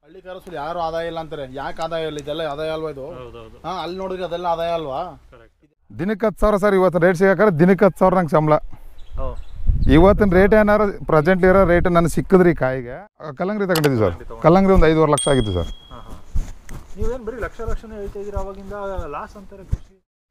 ಹಳ್ಳಿ ಕಾರಸಲ್ಲಿ ಯಾರು ಆದಾಯ ಇಲ್ಲ ಅಂತಾರೆ ಯಾಕೆ ಆದಾಯ ಇಲ್ಲ ಇದೆಲ್ಲ ಆದಾಯ ಅಲ್ವಾ ಇದು ಹೌದೌದು ಹಾ ಅಲ್ಲಿ ನೋಡಿದ್ರೆ ಅದೆಲ್ಲ ಆದಾಯ ಅಲ್ವಾ ಕರೆಕ್ಟ್ ದಿನಕ್ಕೆ ಹತ್ತು ಸಾವಿರ ಸರ್ ಇವತ್ತು ರೇಟ್ ಸಿಗಾಕರೆ ದಿನಕ್ಕೆ ಹತ್ತು ಸಾವಿರ ನಂಗೆ ಸಂಬಳ ಓ ಇವತ್ತಿನ ರೇಟ್ ಏನಾರು ಪ್ರೆಸೆಂಟ್ ಇರೋ ರೇಟ್ ನನಗೆ ಸಿಕ್ಕಿದ್ರಿ ಕಾಯಿಗೆ ಆ, ಕಲ್ಲಂಗಡಿ ತಗೊಂಡಿದ್ವಿ ಸರ್ ಕಲ್ಲಂಗಡಿ ಒಂದು ಐದುವರೆ ಲಕ್ಷ ಆಗಿತ್ತು ಸರ್ ಹಾಂ ಹಾಂ ನೀವೇನು ಬರೀ ಲಕ್ಷ ಲಕ್ಷನೇ ಹೇಳ್ತಾ ಇದ್ದೀರಾ ಅವಾಗಿಂದ ಲಾಸ್ ಅಂತಾರೆ ಕೃಷಿ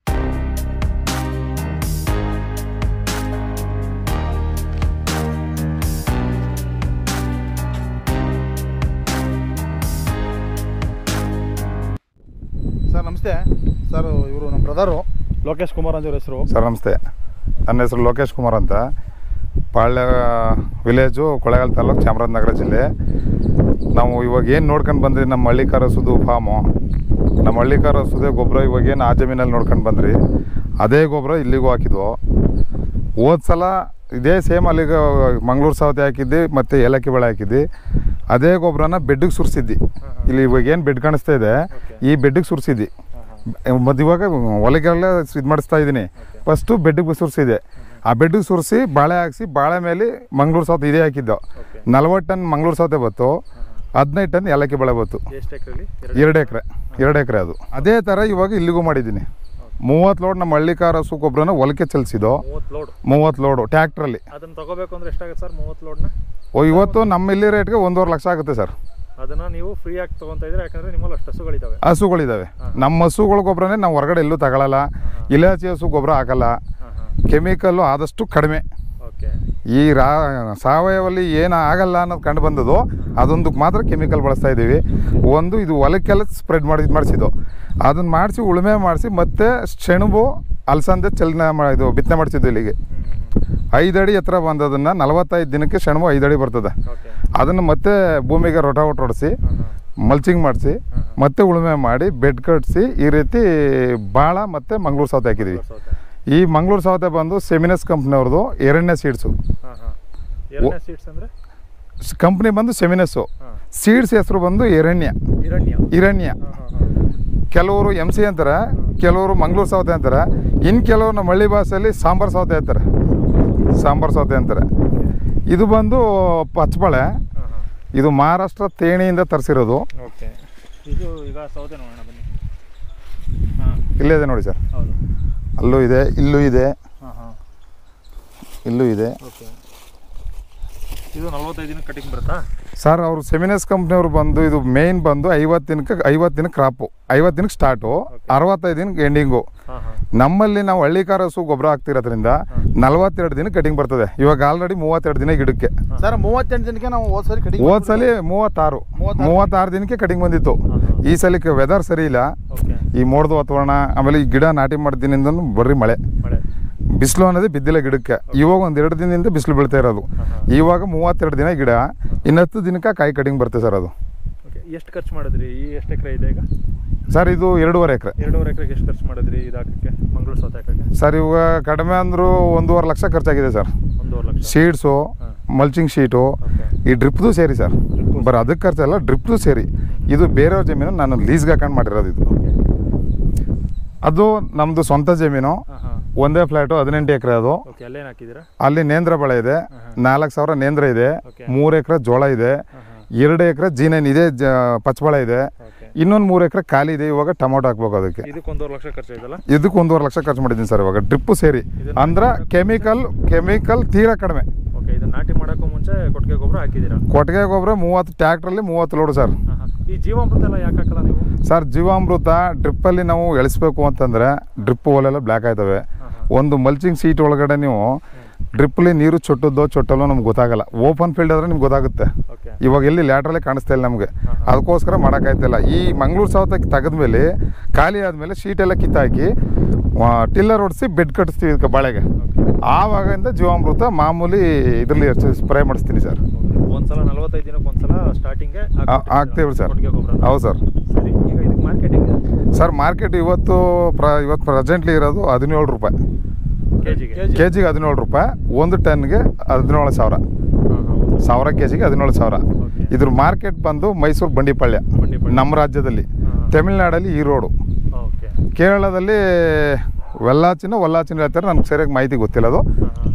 ಸರ್ ನಮಸ್ತೆ ಸರ್ ಇವರು ನಮ್ಮ ಬ್ರದರು ಲೋಕೇಶ್ ಕುಮಾರ್ ಅಂತ ಇವ್ರ ಹೆಸರು ಸರ್ ನಮಸ್ತೆ ನನ್ನ ಹೆಸರು ಲೋಕೇಶ್ ಕುಮಾರ್ ಅಂತ ಪಾಳ್ಯ ವಿಲೇಜು ಕೊಳ್ಳೇಗಾಲ ತಾಲೂಕು ಚಾಮರಾಜನಗರ ಜಿಲ್ಲೆ ನಾವು ಇವಾಗ ಏನು ನೋಡ್ಕೊಂಡು ಬಂದ್ರಿ ನಮ್ಮ ಹಳ್ಳಿಕಾರ ಸುದು ಫಾರ್ಮು ನಮ್ಮ ಹಳ್ಳಿಕಾರ ಸುದೆ ಗೊಬ್ಬರ ಇವಾಗ ಏನು ಆ ಜಮೀನಲ್ಲಿ ನೋಡ್ಕೊಂಡು ಬಂದ್ರಿ ಅದೇ ಗೊಬ್ಬರ ಇಲ್ಲಿಗೂ ಹಾಕಿದ್ವು ಹೋದ ಸಲ ಇದೇ ಸೇಮ್ ಅಲ್ಲಿಗೆ ಮಂಗಳೂರು ಸೌತೆ ಹಾಕಿದ್ದೆ ಮತ್ತು ಏಲಕ್ಕಿ ಬೆಳೆ ಹಾಕಿದ್ದೆ ಅದೇ ಗೊಬ್ಬರನ ಬೆಡ್ಡಿಗೆ ಸುರಿಸಿದ್ದಿ ಇಲ್ಲಿ ಇವಾಗ ಏನು ಬೆಡ್ ಕಾಣಿಸ್ತಾ ಇದೆ ಈ ಬೆಡ್ಡಿಗೆ ಸುರಿಸಿದ್ದಿ ಮತ್ತು ಇವಾಗ ಹೊಲಗೆಲ್ಲ ಇದು ಮಾಡಿಸ್ತಾ ಇದ್ದೀನಿ ಫಸ್ಟು ಬೆಡ್ಡಿಗೆ ಸುರಿಸಿದೆ ಆ ಬೆಡ್ಡಿಗೆ ಸುರಿಸಿ ಬಾಳೆ ಹಾಕ್ಸಿ ಬಾಳೆ ಮೇಲೆ ಮಂಗಳೂರು ಸೌತೆ ಇದೇ ಹಾಕಿದ್ದು ಓಕೆ ನಲ್ವತ್ತು ಟನ್ ಮಂಗಳೂರು ಸೌತೆ ಬತ್ತು ಹದಿನೈದು ಟನ್ ಏಲಕ್ಕಿ ಬೆಳೆ ಬತ್ತು ಎಷ್ಟು ಎಕರೆಲಿ ಎರಡು ಎಕರೆ ಎರಡು ಎಕರೆ ಅದು ಅದೇ ಥರ ಇವಾಗ ಇಲ್ಲಿಗೂ ಮಾಡಿದ್ದೀನಿ ಮೂವತ್ತು ಲೋಡ್ ನಮ್ಮ ಹಳ್ಳಿಕಾರ ಹಸು ಗೊಬ್ಬರನ ಹೊಲಕ್ಕೆ ಚಲಿಸಿದ್ದು ಮೂವತ್ತು ಲೋಡ್ ಮೂವತ್ತು ಲೋಡು ಟ್ಯಾಕ್ಟ್ರಲ್ಲಿ ಅದನ್ನ ತಗೋಬೇಕು ಅಂದ್ರೆ ಎಷ್ಟಾಗುತ್ತೆ ಸರ್ ಮೂವತ್ತು ಲೋಡ್ನ ಓ ಇವತ್ತು ನಮ್ಮ ಇಲ್ಲಿ ರೇಟ್ಗೆ ಒಂದೂವರೆ ಲಕ್ಷ ಆಗುತ್ತೆ ಸರ್ ಅದನ್ನ ನೀವು ಫ್ರೀ ಆಗಿ ತಗೊಂತ ಇದ್ರೆ ಯಾಕಂದ್ರೆ ನಿಮ್ಮಲ್ಲಿ ಅಷ್ಟು ಹಸುಗಳಿದಾವೆ ಹಸುಗಳಿದ್ದಾವೆ ನಮ್ಮ ಹಸುಗಳ ಗೊಬ್ಬರನೇ ನಾವು ಹೊರಗಡೆ ಎಲ್ಲೂ ತಗೊಳ್ಳಲ್ಲ ಇಲಾಚಿ ಹಸು ಗೊಬ್ಬರ ಹಾಕಲ್ಲ ಹಾಂ ಹಾಂ ಕೆಮಿಕಲ್ಲು ಆದಷ್ಟು ಕಡಿಮೆ ಓಕೆ ಈ ರಾ ಸಾವಯವಲ್ಲಿ ಏನು ಆಗಲ್ಲ ಅನ್ನೋದು ಕಂಡು ಬಂದದ್ದು ಅದೊಂದಕ್ಕೆ ಮಾತ್ರ ಕೆಮಿಕಲ್ ಬಳಸ್ತಾ ಇದ್ದೀವಿ ಒಂದು ಇದು ಹೊಲಕ್ಕೆಲ್ಲ ಸ್ಪ್ರೆಡ್ ಮಾಡಿ ಇದು ಮಾಡಿಸಿದ್ದು ಅದನ್ನು ಮಾಡಿಸಿ ಉಳುಮೆ ಮಾಡಿಸಿ ಮತ್ತೆ ಸೆಣಬು ಅಲಸಂದೆ ಚಲನೆ ಮಾ ಇದು ಬಿತ್ತನೆ ಮಾಡಿಸಿದ್ದು ಇಲ್ಲಿಗೆ ಐದು ಅಡಿ ಎತ್ತರ ಬಂದದನ್ನು ನಲವತ್ತೈದು ದಿನಕ್ಕೆ ಸೆಣಬು ಐದು ಅಡಿ ಬರ್ತದೆ ಓಕೆ ಅದನ್ನು ಮತ್ತೆ ಭೂಮಿಗೆ ರೊಟಾವಟ್ ಹೊಡಿಸಿ ಹಾಂ ಹಾಂ ಮಲ್ಚಿಂಗ್ ಮಾಡಿಸಿ ಮತ್ತೆ ಉಳುಮೆ ಮಾಡಿ ಬೆಡ್ ಕಟ್ಟಿಸಿ ಈ ರೀತಿ ಭಾಳ ಮತ್ತು ಮಂಗಳೂರು ಸೌತೆ ಹಾಕಿದ್ದೀವಿ ಸೌತೆ ಈ ಮಂಗಳೂರು ಸೌತೆ ಬಂದು ಸೆಮಿನಸ್ ಕಂಪ್ನಿಯವ್ರದ್ದು ಎರಡನೇ ಸೀಡ್ಸು ಹಾಂ ಹಾಂ ಎರಡನೇ ಸೀಟ್ಸ್ ಅಂದರೆ ಕಂಪ್ನಿ ಬಂದು ಸೆಮಿನಸ್ಸು ಹಾಂ ಸೀಡ್ಸ್ ಹೆಸರು ಬಂದು ಎರಣ್ಯ ಹಿರಣ್ಯ ಹಿರಣ್ಯ ಹಾಂ ಹಾಂ ಹಾಂ ಕೆಲವರು ಎಮ್ ಸಿ ಅಂತಾರೆ ಕೆಲವರು ಮಂಗಳೂರು ಸೌತೆ ಅಂತಾರೆ ಇನ್ನು ಕೆಲವರು ನಮ್ಮ ಹಳ್ಳಿ ಭಾಷೆಯಲ್ಲಿ ಸಾಂಬಾರು ಸೌತೆ ಅಂತಾರೆ ಸಾಂಬಾರು ಸೌತೆ ಅಂತಾರೆ ಇದು ಬಂದು ಪಚ್ಚಬಳೆ ಹಾಂ ಹಾಂ ಇದು ಮಹಾರಾಷ್ಟ್ರ ತೇಣಿಯಿಂದ ತರಿಸಿರೋದು ಓಕೆ ಇದು ಈಗ ಸೌದೆ ನೋಡೋಣ ಬನ್ನಿ ಹಾಂ ಇಲ್ಲೇ ಇದೆ ನೋಡಿ ಸರ್ ಹೌದು ಅಲ್ಲೂ ಇದೆ ಇಲ್ಲೂ ಇದೆ ಹಾಂ ಹಾಂ ಇಲ್ಲೂ ಇದೆ ಓಕೆ ಇದು ನಲ್ವತ್ತೈದು ದಿನ ಕಟಿಂಗ್ ಬರುತ್ತಾ ಸರ್ ಅವರು ಸೆಮಿನಸ್ ಕಂಪ್ನಿಯವರು ಬಂದು ಇದು ಮೇಯ್ನ್ ಬಂದು ಐವತ್ತು ದಿನಕ್ಕೆ ಐವತ್ತು ದಿನಕ್ಕೆ ಕ್ರಾಪು ಐವತ್ತು ದಿನಕ್ಕೆ ಸ್ಟಾರ್ಟು ಅರವತ್ತೈದು ದಿನಕ್ಕೆ ಎಂಡಿಂಗು ಹಾಂ ಹಾಂ ನಮ್ಮಲ್ಲಿ ನಾವು ಹಳ್ಳಿಕಾರ ಹಸು ಗೊಬ್ಬರ ಹಾಕ್ತಿರೋದ್ರಿಂದ ನಲ್ವತ್ತೆರಡು ದಿನ ಕಟಿಂಗ್ ಬರ್ತದೆ ಇವಾಗ ಆಲ್ರೆಡಿ ಮೂವತ್ತೆರಡು ದಿನ ಗಿಡಕ್ಕೆ ಸರ್ ಮೂವತ್ತೆಂಟು ದಿನಕ್ಕೆ ನಾವು ಹೋದ್ ಸರಿ ಕಡಿಮೆ ಹೋದ ಸಲ ಮೂವತ್ತಾರು ಮೂವತ್ತಾರು. ಮೂವತ್ತಾರು ದಿನಕ್ಕೆ ಕಟಿಂಗ್ ಬಂದಿತ್ತು ಈ ಸಲಕ್ಕೆ ವೆದರ್ ಸರಿ ಇಲ್ಲ ಓಕೆ ಈ ಮೋಡದ ವಾತಾವರಣ ಆಮೇಲೆ ಈ ಗಿಡ ನಾಟಿ ಮಾಡಿದಿನಿಂದ ಬರ್ರಿ ಮಳೆ ಮಳೆ ಬಿಸಿಲು ಅನ್ನೋದೇ ಬಿದ್ದಿಲ್ಲ ಗಿಡಕ್ಕೆ ಇವಾಗ ಒಂದು ಎರಡು ದಿನದಿಂದ ಬಿಸಿಲು ಬೀಳ್ತಾ ಇರೋದು ಇವಾಗ ಮೂವತ್ತೆರಡು ದಿನ ಗಿಡ ಇನ್ನು ಹತ್ತು ದಿನಕ್ಕೆ ಕಾಯಿ ಕಟಿಂಗ್ ಬರ್ತದೆ ಸರ್ ಅದು ಓಕೆ ಎಷ್ಟು ಖರ್ಚು ಮಾಡಿದ್ರಿ ಈ ಎಷ್ಟು ಎಕರೆ ಇದೆ ಈಗ ಸರ್ ಇದು ಎರಡೂವರೆ ಎಕರೆ ಎರಡೂವರೆ ಎಕರೆಗೆ ಎಷ್ಟು ಖರ್ಚು ಮಾಡಿದ್ರಿ ಇದು ಹಾಕಕ್ಕೆ ಮಂಗಳೂರು ಸೌತೆ ಹಾಕಕ್ಕೆ ಸರ್ ಇವಾಗ ಕಡಿಮೆ ಅಂದರೂ ಒಂದೂವರೆ ಲಕ್ಷ ಖರ್ಚಾಗಿದೆ ಸರ್ ಒಂದೂವರೆ ಲಕ್ಷ ಸೀಡ್ಸು ಹಾಂ. ಮಲ್ಚಿಂಗ್ ಶೀಟು ಓಕೆ ಈ ಡ್ರಿಪ್ದು ಸೇರಿ ಸರ್ ಬರೀ ಅದಕ್ಕೆ ಖರ್ಚಲ್ಲ ಡ್ರಿಪ್ದು ಸೇರಿ ಇದು ಬೇರೆಯವ್ರ ಜಮೀನು ನಾನು ಲೀಸ್ಗೆ ಹಾಕೊಂಡು ಮಾಡಿರೋದು ಇದು ಓಕೆ ಅದು ನಮ್ಮದು ಸ್ವಂತ ಜಮೀನು ಹಾಂ ಹಾಂ ಒಂದೇ ಫ್ಲ್ಯಾಟು ಹದಿನೆಂಟು ಎಕರೆ ಅದು ಓಕೆ ಅಲ್ಲೇನು ಹಾಕಿದ್ದೀರಾ ಅಲ್ಲಿ ನೇಂದ್ರ ಬೆಳೆ ಇದೆ ನಾಲ್ಕು ಸಾವಿರ ನೇಂದ್ರ ಇದೆ ಓಕೆ. ಮೂರು ಎಕರೆ ಜೋಳ ಇದೆ ಹಾಂ ಹಾಂ ಎರಡು ಎಕರೆ ಜೀನೇನ್ ಇದೆ ಜ ಪಚ್ಚಬಳೆ ಇದೆ ಓಕೆ ಇನ್ನೊಂದು ಮೂರು ಎಕರೆ ಖಾಲಿ ಇದೆ ಇವಾಗ ಟೊಮೊಟೊ ಹಾಕ್ಬೇಕು ಅದಕ್ಕೆ ಇದಕ್ಕೆ ಒಂದೂವರೆ ಲಕ್ಷ ಖರ್ಚು ಇದಲ್ಲ ಇದಕ್ಕೆ ಒಂದೂವರೆ ಲಕ್ಷ ಖರ್ಚು ಮಾಡಿದ್ದೀನಿ ಸರ್ ಇವಾಗ ಡ್ರಿಪ್ಪು ಸೇರಿ ಅಂದ್ರೆ ಕೆಮಿಕಲ್ ಕೆಮಿಕಲ್ ತೀರಾ ಕಡಿಮೆ ಓಕೆ ಇದನ್ನ ನಾಟಿ ಮಾಡೋಕ್ಕೂ ಮುಂಚೆ ಕೊಟ್ಟಿಗೆ ಗೊಬ್ಬರ ಹಾಕಿದ್ದೀರಾ ಕೊಟ್ಟಿಗೆ ಗೊಬ್ಬರ ಮೂವತ್ತು ಟ್ಯಾಕ್ಟ್ರಲ್ಲಿ ಮೂವತ್ತು ಲೋಡು ಸರ್ ಹಾಂ ಹಾಂ ಈ ಜೀವಾಮೃತ ಎಲ್ಲ ಯಾಕೆ ಹಾಕಲ್ಲ ನೀವು ಸರ್ ಜೀವಾಮೃತ ಡ್ರಿಪ್ಪಲ್ಲಿ ನಾವು ಎಳಿಸ್ಬೇಕು ಅಂತಂದರೆ ಡ್ರಿಪ್ ಹೋಲೆಲ್ಲ ಬ್ಲ್ಯಾಕ್ ಆಯ್ತವೆ ಹಾಂ ಒಂದು ಮಲ್ಚಿಂಗ್ ಸೀಟ್ ಒಳಗಡೆ ನೀವು ಡ್ರಿಪ್ಪಲ್ಲಿ ನೀರು ಚೊಟ್ಟದ್ದೋ ಚೊಟ್ಟಲ್ಲೋ ನಮ್ಗೆ ಗೊತ್ತಾಗಲ್ಲ ಓಪನ್ ಫೀಲ್ಡ್ ಆದ್ರೆ ನಿಮ್ಗೆ ಗೊತ್ತಾಗುತ್ತೆ ಓಕೆ ಇವಾಗ ಎಲ್ಲಿ ಲ್ಯಾಟ್ರಲ್ಲೇ ಕಾಣಿಸ್ತಾ ಇಲ್ಲ ನಮಗೆ ಅದಕ್ಕೋಸ್ಕರ ಮಾಡೋಕ್ಕಾಯ್ತಿಲ್ಲ ಈ ಮಂಗಳೂರು ಸೌತೆ ತೆಗೆದ್ಮೇಲೆ ಖಾಲಿ ಆದಮೇಲೆ ಶೀಟೆಲ್ಲ ಕಿತ್ತಾಕಿ ಟಿಲ್ಲರ್ ಹೊಡಿಸಿ ಬೆಡ್ ಕಟ್ಟಿಸ್ತೀವಿ ಇದಕ್ಕೆ ಬಾಳೆಗೆ ಆವಾಗಿಂದ ಜೀವಾಮೃತ ಮಾಮೂಲಿ ಇದರಲ್ಲಿ ಸ್ಪ್ರೇ ಮಾಡಿಸ್ತೀನಿ ಸರ್ ಒಂದ್ಸಲ ನಲವತ್ತೈದು ದಿನಕ್ಕೆ ಒಂದ್ಸಲ ಸ್ಟಾರ್ಟಿಂಗ್ಗೆ ಹಾಕ್ತೀವಿ ಸರ್ ಕೊಟ್ಟಿಗೆ ಗೊಬ್ಬರ ಹೌದು ಸರ್ ಸರಿ ಈಗ ಇದಕ್ಕೆ ಮಾರ್ಕೆಟಿಂಗ್ ಸರ್ ಮಾರ್ಕೆಟ್ ಇವತ್ತು ಪ್ರ ಇವತ್ತು ಪ್ರೆಸೆಂಟ್ಲಿ ಇರೋದು ಹದಿನೇಳು ರೂಪಾಯಿ ಕೆ ಜಿಗೆ ಕೆ ಜಿಗೆ ಹದಿನೇಳು ರೂಪಾಯಿ ಒಂದು ಟನ್ಗೆ ಹದಿನೇಳು ಸಾವಿರ ಹಾಂ ಹಾಂ ಸಾವಿರ ಕೆ ಜಿಗೆ ಹದಿನೇಳು ಸಾವಿರ ಓಕೆ ಇದ್ರ ಮಾರ್ಕೆಟ್ ಬಂದು ಮೈಸೂರು ಬಂಡಿಪಾಳ್ಯ ಬಂಡಿಪಾಳ್ಯ. ನಮ್ಮ ರಾಜ್ಯದಲ್ಲಿ ಹಾಂ ತಮಿಳ್ನಾಡಲ್ಲಿ ಈರೋಡು ಓಕೆ ಕೇರಳದಲ್ಲಿ ವೆಲ್ಲಾಚಿನ ವಲ್ಲಾಚಿನ ಹೇಳ್ತಾರೆ ನನಗೆ ಸರಿಯಾಗಿ ಮಾಹಿತಿ ಗೊತ್ತಿಲ್ಲ ಅದು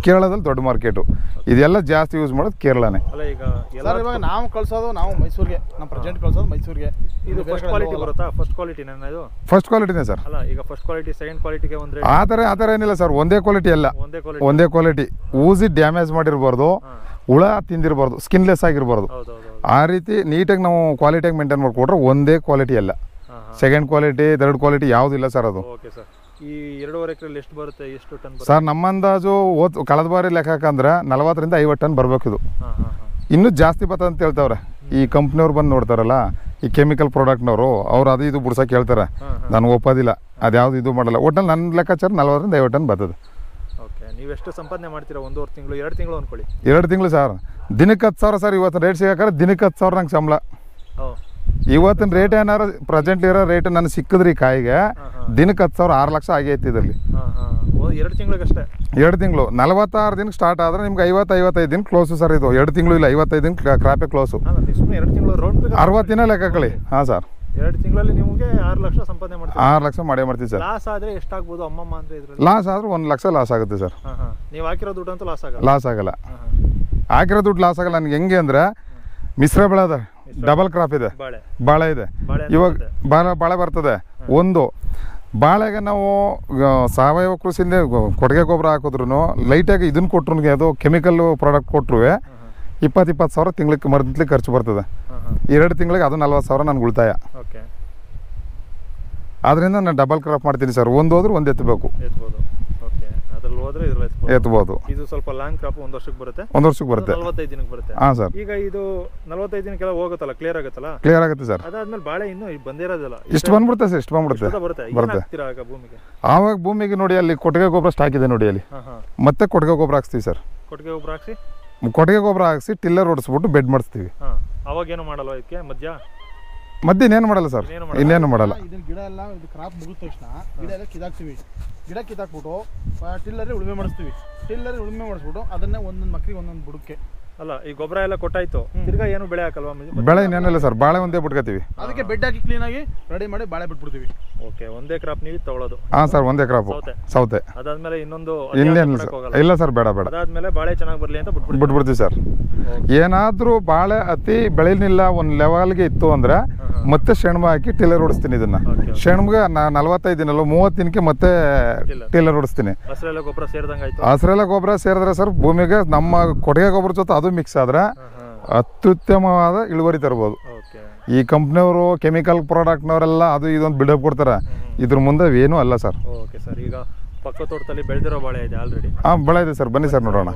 ಕೇರಳದಲ್ಲಿ ದೊಡ್ಡ ಮಾರ್ಕೆಟು ಇದೆಲ್ಲ ಜಾಸ್ತಿ ಯೂಸ್ ಮಾಡೋದು ಕೇರಳನೇ ಅಲ್ಲ ಈಗ ಎಲ್ಲ ಸರ್ ಇವಾಗ ನಾವು ಕಳ್ಸೋದು ನಾವು ಮೈಸೂರಿಗೆ ನಮ್ಮ ಪ್ರೆಸೆಂಟ್ ಕಳ್ಸೋದು ಮೈಸೂರಿಗೆ ಇದು ಬೇರೆ ಫಸ್ಟ್ ಕಡೆ ಕ್ವಾಲಿಟಿ ಹೋಗಲ್ಲ. ಬರುತ್ತಾ ಫಸ್ಟ್ ಕ್ವಾಲಿಟಿ ನನ್ನ ಇದು ಫಸ್ಟ್ ಕ್ವಾಲಿಟಿನೇ ಸರ್ ಅಲ್ಲ ಈಗ ಫಸ್ಟ್ ಕ್ವಾಲಿಟಿ ಸೆಕೆಂಡ್ ಕ್ವಾಲಿಟಿಗೆ ಒಂದು ಆ ಥರ ಆ ಥರ ಏನಿಲ್ಲ ಸರ್ ಒಂದೇ ಕ್ವಾಲಿಟಿ ಅಲ್ಲ ಒಂದೇ ಕ್ವಾಲಿಟಿ ಒಂದೇ ಕ್ವಾಲಿಟಿ ಊಸಿ ಡ್ಯಾಮೇಜ್ ಮಾಡಿರ್ಬಾರ್ದು ಹಾಂ ಹುಳ ತಿಂದಿರಬಾರ್ದು ಸ್ಕಿನ್ಲೆಸ್ ಆಗಿರ್ಬಾರ್ದು ಹೌದು ಹೌದು ಹೌದು ಆ ರೀತಿ ನೀಟಾಗಿ ನಾವು ಕ್ವಾಲಿಟಿಯಾಗಿ ಮೇಂಟೈನ್ ಮಾಡಿಕೊಟ್ರೆ ಒಂದೇ ಕ್ವಾಲಿಟಿ ಅಲ್ಲ ಹಾಂ ಹಾಂ ಸೆಕೆಂಡ್ ಕ್ವಾಲಿಟಿ ಥರ್ಡ್ ಕ್ವಾಲಿಟಿ ಯಾವುದಿಲ್ಲ ಸರ್ ಅದು ಓಕೆ ಸರ್ ಈ ಎರಡೂವರೆ ಎಕರೆಲ್ಲಿ ಎಷ್ಟು ಬರುತ್ತೆ ಎಷ್ಟು ಟನ್ ಬರುತ್ತೆ ಸರ್ ನಮ್ಮ ಅಂದಾಜು ಓದ್ ಕಳೆದ ಬಾರಿ ಲೆಕ್ಕ ಹಾಕಂದ್ರೆ ನಲವತ್ತರಿಂದ ಐವತ್ತು ಟನ್ ಬರಬೇಕು ಇದು ಹಾಂ ಹಾಂ ಹಾಂ ಇನ್ನೂ ಜಾಸ್ತಿ ಬರ್ತದೆ ಅಂತ ಹೇಳ್ತಾವ್ರೆ ಈ ಕಂಪ್ನಿಯವ್ರು ಬಂದು ನೋಡ್ತಾರಲ್ಲ ಈ ಕೆಮಿಕಲ್ ಪ್ರಾಡಕ್ಟ್ನವರು ಅವ್ರು ಅದು ಇದು ಬಿಡ್ಸಕ್ಕೆ ಹೇಳ್ತಾರೆ ಹಾಂ ಹಾಂ ನನಗೆ ಒಪ್ಪೋದಿಲ್ಲ ಅದ್ಯಾವುದು ಇದು ಮಾಡಲ್ಲ ಒಟ್ಟಲ್ಲಿ ನನ್ನ ಲೆಕ್ಕಾಚಾರ ನಲವತ್ತರಿಂದ ಐವತ್ತು ಟನ್ ಬರ್ತದೆ ಓಕೆ ನೀವು ಎಷ್ಟು ಸಂಪಾದನೆ ಮಾಡ್ತೀರಾ ಒಂದೂವರೆ ತಿಂಗಳು ಎರಡು ತಿಂಗಳು ಅನ್ಕೊಳ್ಳಿ ಎರಡು ತಿಂಗಳು ಸರ್ ದಿನಕ್ಕೆ ಹತ್ತು ಸಾವಿರ ಸರ್ ಇವತ್ತು ರೇಟ್ ಸಿಗಾಕರೆ ದಿನಕ್ಕೆ ಹತ್ತು ಸಾವಿರ ನಂಗೆ ಸಂಬಳ ಓ ಇವತ್ತಿನ ರೇಟ್ ಏನಾರು ಪ್ರೆಸೆಂಟ್ಲಿ ಇರೋ ರೇಟ್ ನನಗೆ ಸಿಕ್ಕಿದ್ರಿ ಕಾಯಿಗೆ ಹಾಂ ಹಾಂ ದಿನಕ್ಕೆ ಹತ್ತು ಸಾವಿರ ಆರು ಲಕ್ಷ ಆಗೈತಿ ಇದರಲ್ಲಿ ಹಾಂ ಹಾಂ ಓ ಎರಡು ತಿಂಗಳಿಗಷ್ಟೇ ಎರಡು ತಿಂಗಳು ನಲವತ್ತಾರು ದಿನಕ್ಕೆ ಸ್ಟಾರ್ಟ್ ಆದರೆ ನಿಮ್ಗೆ ಐವತ್ತು ಐವತ್ತೈದು ದಿನ ಕ್ಲೋಸು ಸರ್ ಇದು ಎರಡು ತಿಂಗಳು ಇಲ್ಲ ಐವತ್ತೈದು ದಿನ ಕ್ರಾಪೇ ಕ್ಲೋಸು ಹಾಂ ನೀವು ಸುಮ್ಮನೆ ಎರಡು ತಿಂಗಳು ರೌಂಡ್ ಅರವತ್ತು ದಿನ ಲೆಕ್ಕ ಕಳಿ ಹಾಂ ಸರ್ ಎರಡು ತಿಂಗಳಲ್ಲಿ ನಿಮಗೆ ಆರು ಲಕ್ಷ ಸಂಪಾದನೆ ಮಾಡ್ತೀರಾ ಆರು ಲಕ್ಷ ಮಾಡೇ ಮಾಡ್ತೀವಿ ಸರ್ ಲಾಸ್ ಆದರೆ ಎಷ್ಟಾಗ್ಬೋದು ಅಮ್ಮಮ್ಮ ಅಂದರೆ ಇದ್ರಲ್ಲಿ ಲಾಸ್ ಆದ್ರೆ ಒಂದು ಲಕ್ಷ ಲಾಸ್ ಆಗುತ್ತೆ ಸರ್ ಹಾಂ ಹಾಂ ನೀವು ಹಾಕಿರೋ ದುಡ್ಡು ಅಂತೂ ಲಾಸ್ ಆಗಲ್ಲ ಲಾಸ್ ಆಗಲ್ಲ ಹಾಂ ಹಾಂ ಹಾಕಿರೋ ದುಡ್ಡು ಲಾಸ್ ಆಗಲ್ಲ ನನಗೆ ಹೆಂಗೆ ಅಂದರೆ ಮಿಶ್ರ ಬೆಳೆ ಅದ ಡಬಲ್ ಕ್ರಾಪ್ ಇದೆ ಬಾಳೆ ಬಾಳೆ ಇದೆ ಬಾಳೆ ಅಂತ ಇವಾಗ ಬರುತ್ತೆ. ಬಾಳೆ ಬಾಳೆ ಬರ್ತದೆ ಒಂದು ಬಾಳೆಗೆ ನಾವು ಆ, ಸಾವಯವ ಕೃಷಿಯಿಂದ ಗೊ- ಕೊಟ್ಟಿಗೆ ಗೊಬ್ಬರ ಹಾಕಿದ್ರು ಲೈಟಾಗಿ ಇದನ್ನು ಕೊಟ್ರು ಅದು ಕೆಮಿಕಲ್ ಪ್ರಾಡಕ್ಟ್ ಕೊಟ್ಟರು ಹಾಂ ಹಾಂ ಇಪ್ಪತ್ತು ಇಪ್ಪತ್ತು ಸಾವಿರ ತಿಂಗ್ಳಿಗೆ ಮಂತ್ಲಿ ಖರ್ಚು ಬರ್ತದೆ ಹಾಂ ಹಾಂ ಎರಡು ತಿಂಗಳಿಗೆ ಅದು ನಲ್ವತ್ತು ಸಾವಿರ ನನಗೆ ಉಳಿತಾಯ ಓಕೆ ಆದ್ದರಿಂದ ನಾನು ಡಬಲ್ ಕ್ರಾಪ್ ಮಾಡ್ತೀನಿ ಸರ್ ಒಂದು ಹೋದ್ರೆ ಒಂದು ಎತ್ತಬೇಕು ಎತ್ಬೋದು ಓಕೆ ಅದ್ರಲ್ಲಿ ಹೋದ್ರೆ ಇದ್ರಲ್ಲಿ ಎತ್ಬೋದು ಎತ್ಬೋದು ಇದು ಸ್ವಲ್ಪ ಲಾಂಗ್ ಕ್ರಾಪ್ ಒಂದು ವರ್ಷಕ್ಕೆ ಬರುತ್ತೆ ಒಂದು ವರ್ಷಕ್ಕೆ ಬರುತ್ತೆ ನಲ್ವತ್ತೈದು ದಿನಕ್ಕೆ ಬರುತ್ತೆ ಹಾಂ ಸರ್ ಈಗ ಇದು ನಲವತ್ತೈದು ದಿನಕ್ಕೆಲ್ಲ ಹೋಗುತ್ತಲ್ಲ ಕ್ಲಿಯರ್ ಆಗುತ್ತಲ್ಲ ಕ್ಲಿಯರ್ ಆಗುತ್ತೆ ಸರ್ ಅದಾದ್ಮೇಲೆ ಬಾಳೆ ಇನ್ನೂ ಬಂದಿರೋದಿಲ್ಲ ಇಷ್ಟು ಬಂದ್ಬಿಡುತ್ತೆ ಸರ್ ಇಷ್ಟು ಬಂದ್ಬಿಡುತ್ತೆ ಇಷ್ಟೊತ್ತ ಬರುತ್ತೆ ಏನ್ ಬರುತ್ತೆ ಹಾಕ್ತೀರಾ ಆಗ ಭೂಮಿಗೆ ಆವಾಗ ಭೂಮಿಗೆ ನೋಡಿ ಅಲ್ಲಿ ಕೊಟ್ಟಿಗೆ ಗೊಬ್ಬರ ಸ್ಟಾಕ್ ಇದೆ ನೋಡಿ ಅಲ್ಲಿ ಹಾಂ ಹಾಂ ಮತ್ತೆ ಕೊಟ್ಟಿಗೆ ಗೊಬ್ಬರ ಹಾಕ್ಸ್ತೀವಿ ಸರ್ ಕೊಟ್ಟಿಗೆ ಗೊಬ್ಬರ ಹಾಕ್ಸಿ ಕೊಟ್ಟಿಗೆ ಗೊಬ್ಬರ ಹಾಕ್ಸಿ ಟಿಲ್ಲರ್ ಹೊಡಿಸ್ಬಿಟ್ಟು ಬೆಡ್ ಮಾಡಿಸ್ತೀವಿ ಹಾಂ ಅವಾಗ ಏನು ಮಾಡಲ್ವ ಇದಕ್ಕೆ ಮಧ್ಯ ಮತ್ತೆ ಇನ್ನೇನು ಮಾಡಲ್ಲ ಸರ್ ಇನ್ನೇನು ಮಾಡಲ್ಲ? ಇನ್ನೇನು ಮಾಡಲ್ಲ ಇದನ್ನ ಗಿಡ ಎಲ್ಲ ಇದು ಕ್ರಾಪ್ ಮುಗಿದ ತಕ್ಷಣ ಗಿಡ ಎಲ್ಲ ಕಿದಾಕ್ತಿವಿ ಗಿಡ ಕಿದಾಕ್ಬಿಟ್ಟು ಟಿಲ್ಲರೇ ಉಳುಮೆ ಮಾಡಿಸ್ತೀವಿ ಟಿಲ್ಲರೇ ಉಳುಮೆ ಮಾಡಿಸ್ಬಿಟ್ಟು ಅದನ್ನೇ ಒಂದೊಂದು ಮಕ್ಳಿಗೆ ಒಂದೊಂದು ಬುಡಕ್ಕೆ ಅಲ್ಲ ಈ ಗೊಬ್ಬರ ಎಲ್ಲ ಕೊಟ್ಟಾಯ್ತು ತಿರ್ಗಾ ಏನು ಬೆಳೆ ಹಾಕಲ್ವಾ ಮ- ಬೆಳೆ ಇನ್ನೇನಿಲ್ಲ ಸರ್ ಬಾಳೆ ಒಂದೇ ಬಿಟ್ಕೋತೀವಿ ಅದಕ್ಕೆ ಬೆಡ್ ಹಾಕಿ ಕ್ಲೀನಾಗಿ ರೆಡಿ ಮಾಡಿ ಬಾಳೆ ಬಿಟ್ಬಿಡ್ತೀವಿ ಓಕೆ ಒಂದೇ ಕ್ರಾಪ್ ನೀವು ತಗೊಳ್ಳೋದು ಹಾಂ ಸರ್ ಒಂದೇ ಕ್ರಾಪು ಸೌತೆ ಸೌತೆ ಅದಾದ್ಮೇಲೆ ಇನ್ನೊಂದು ಇನ್ನೇನು ಅದ್ಯಾವ್ದು ಸರ್ ಮಾಡಕ್ ಹೋಗಲ್ಲ ಇಲ್ಲ ಸರ್ ಬೇಡ ಬೇಡ ಅದಾದ್ಮೇಲೆ ಬಾಳೆ ಚೆನ್ನಾಗಿ ಬರ್ಲಿ ಅಂತ ಬಿಟ್ಬಿಡ್ತೀವಿ ಬಿಟ್ಬಿಡ್ತೀವಿ ಸರ್ Okay. ಏನಾದರೂ ಬಾಳೆ ಅತಿ ಬೆಳೆಲಿಲ್ಲ ಒಂದು ಲೆವೆಲ್ಗೆ ಇತ್ತು ಅಂದರೆ ಹಾಂ ಹಾಂ ಮತ್ತೆ ಶೆಣ್ಮ ಹಾಕಿ ಟಿಲ್ಲರ್ ಹೊಡಿಸ್ತೀನಿ ಇದನ್ನ Okay. ಶೆಣ್ಮಗೆ ನಾ ನಲ್ವತ್ತೈದು ದಿನಲ್ಲ ಮೂವತ್ತು ದಿನಕ್ಕೆ ಮತ್ತೆ Tiller. ಟಿಲ್ಲರ್ ಹೊಡಿಸ್ತೀನಿ ಹಸಿರೆಲ್ಲ ಗೊಬ್ಬರ ಸೇರಿದಂಗೆ ಆಯ್ತು ಹಸಿರೆಲ್ಲ ಗೊಬ್ಬರ ಸೇರಿದ್ರೆ ಸರ್ ಭೂಮಿಗೆ ನಮ್ಮ ಕೊಟ್ಟಿಗೆ ಗೊಬ್ಬರ ಜೊತೆ ಅದು ಮಿಕ್ಸ್ ಆದ್ರೆ ಹಾಂ ಹಾಂ ಅತ್ಯುತ್ತಮವಾದ ಇಳುವರಿ ತರ್ಬೋದು ಓಕೆ ಈ ಕಂಪ್ನಿಯವರು ಕೆಮಿಕಲ್ ಪ್ರಾಡಕ್ಟ್ನವರೆಲ್ಲ ಅದು ಇದೊಂದು ಬಿಲ್ಡಪ್ ಕೊಡ್ತಾರೆ ಇದ್ರ ಮುಂದೆ ಏನೂ ಅಲ್ಲ ಸರ್ ಓಕೆ ಸರ್ ಈಗ ಪಕ್ಕ ತೋಟದಲ್ಲಿ ಬೆಳೆದಿರೋ ಬಾಳೆ ಇದೆ ಆಲ್ರೆಡಿ ಹಾಂ ಬೆಳೆ ಇದೆ ಸರ್ ಬನ್ನಿ ಸರ್ ನೋಡೋಣ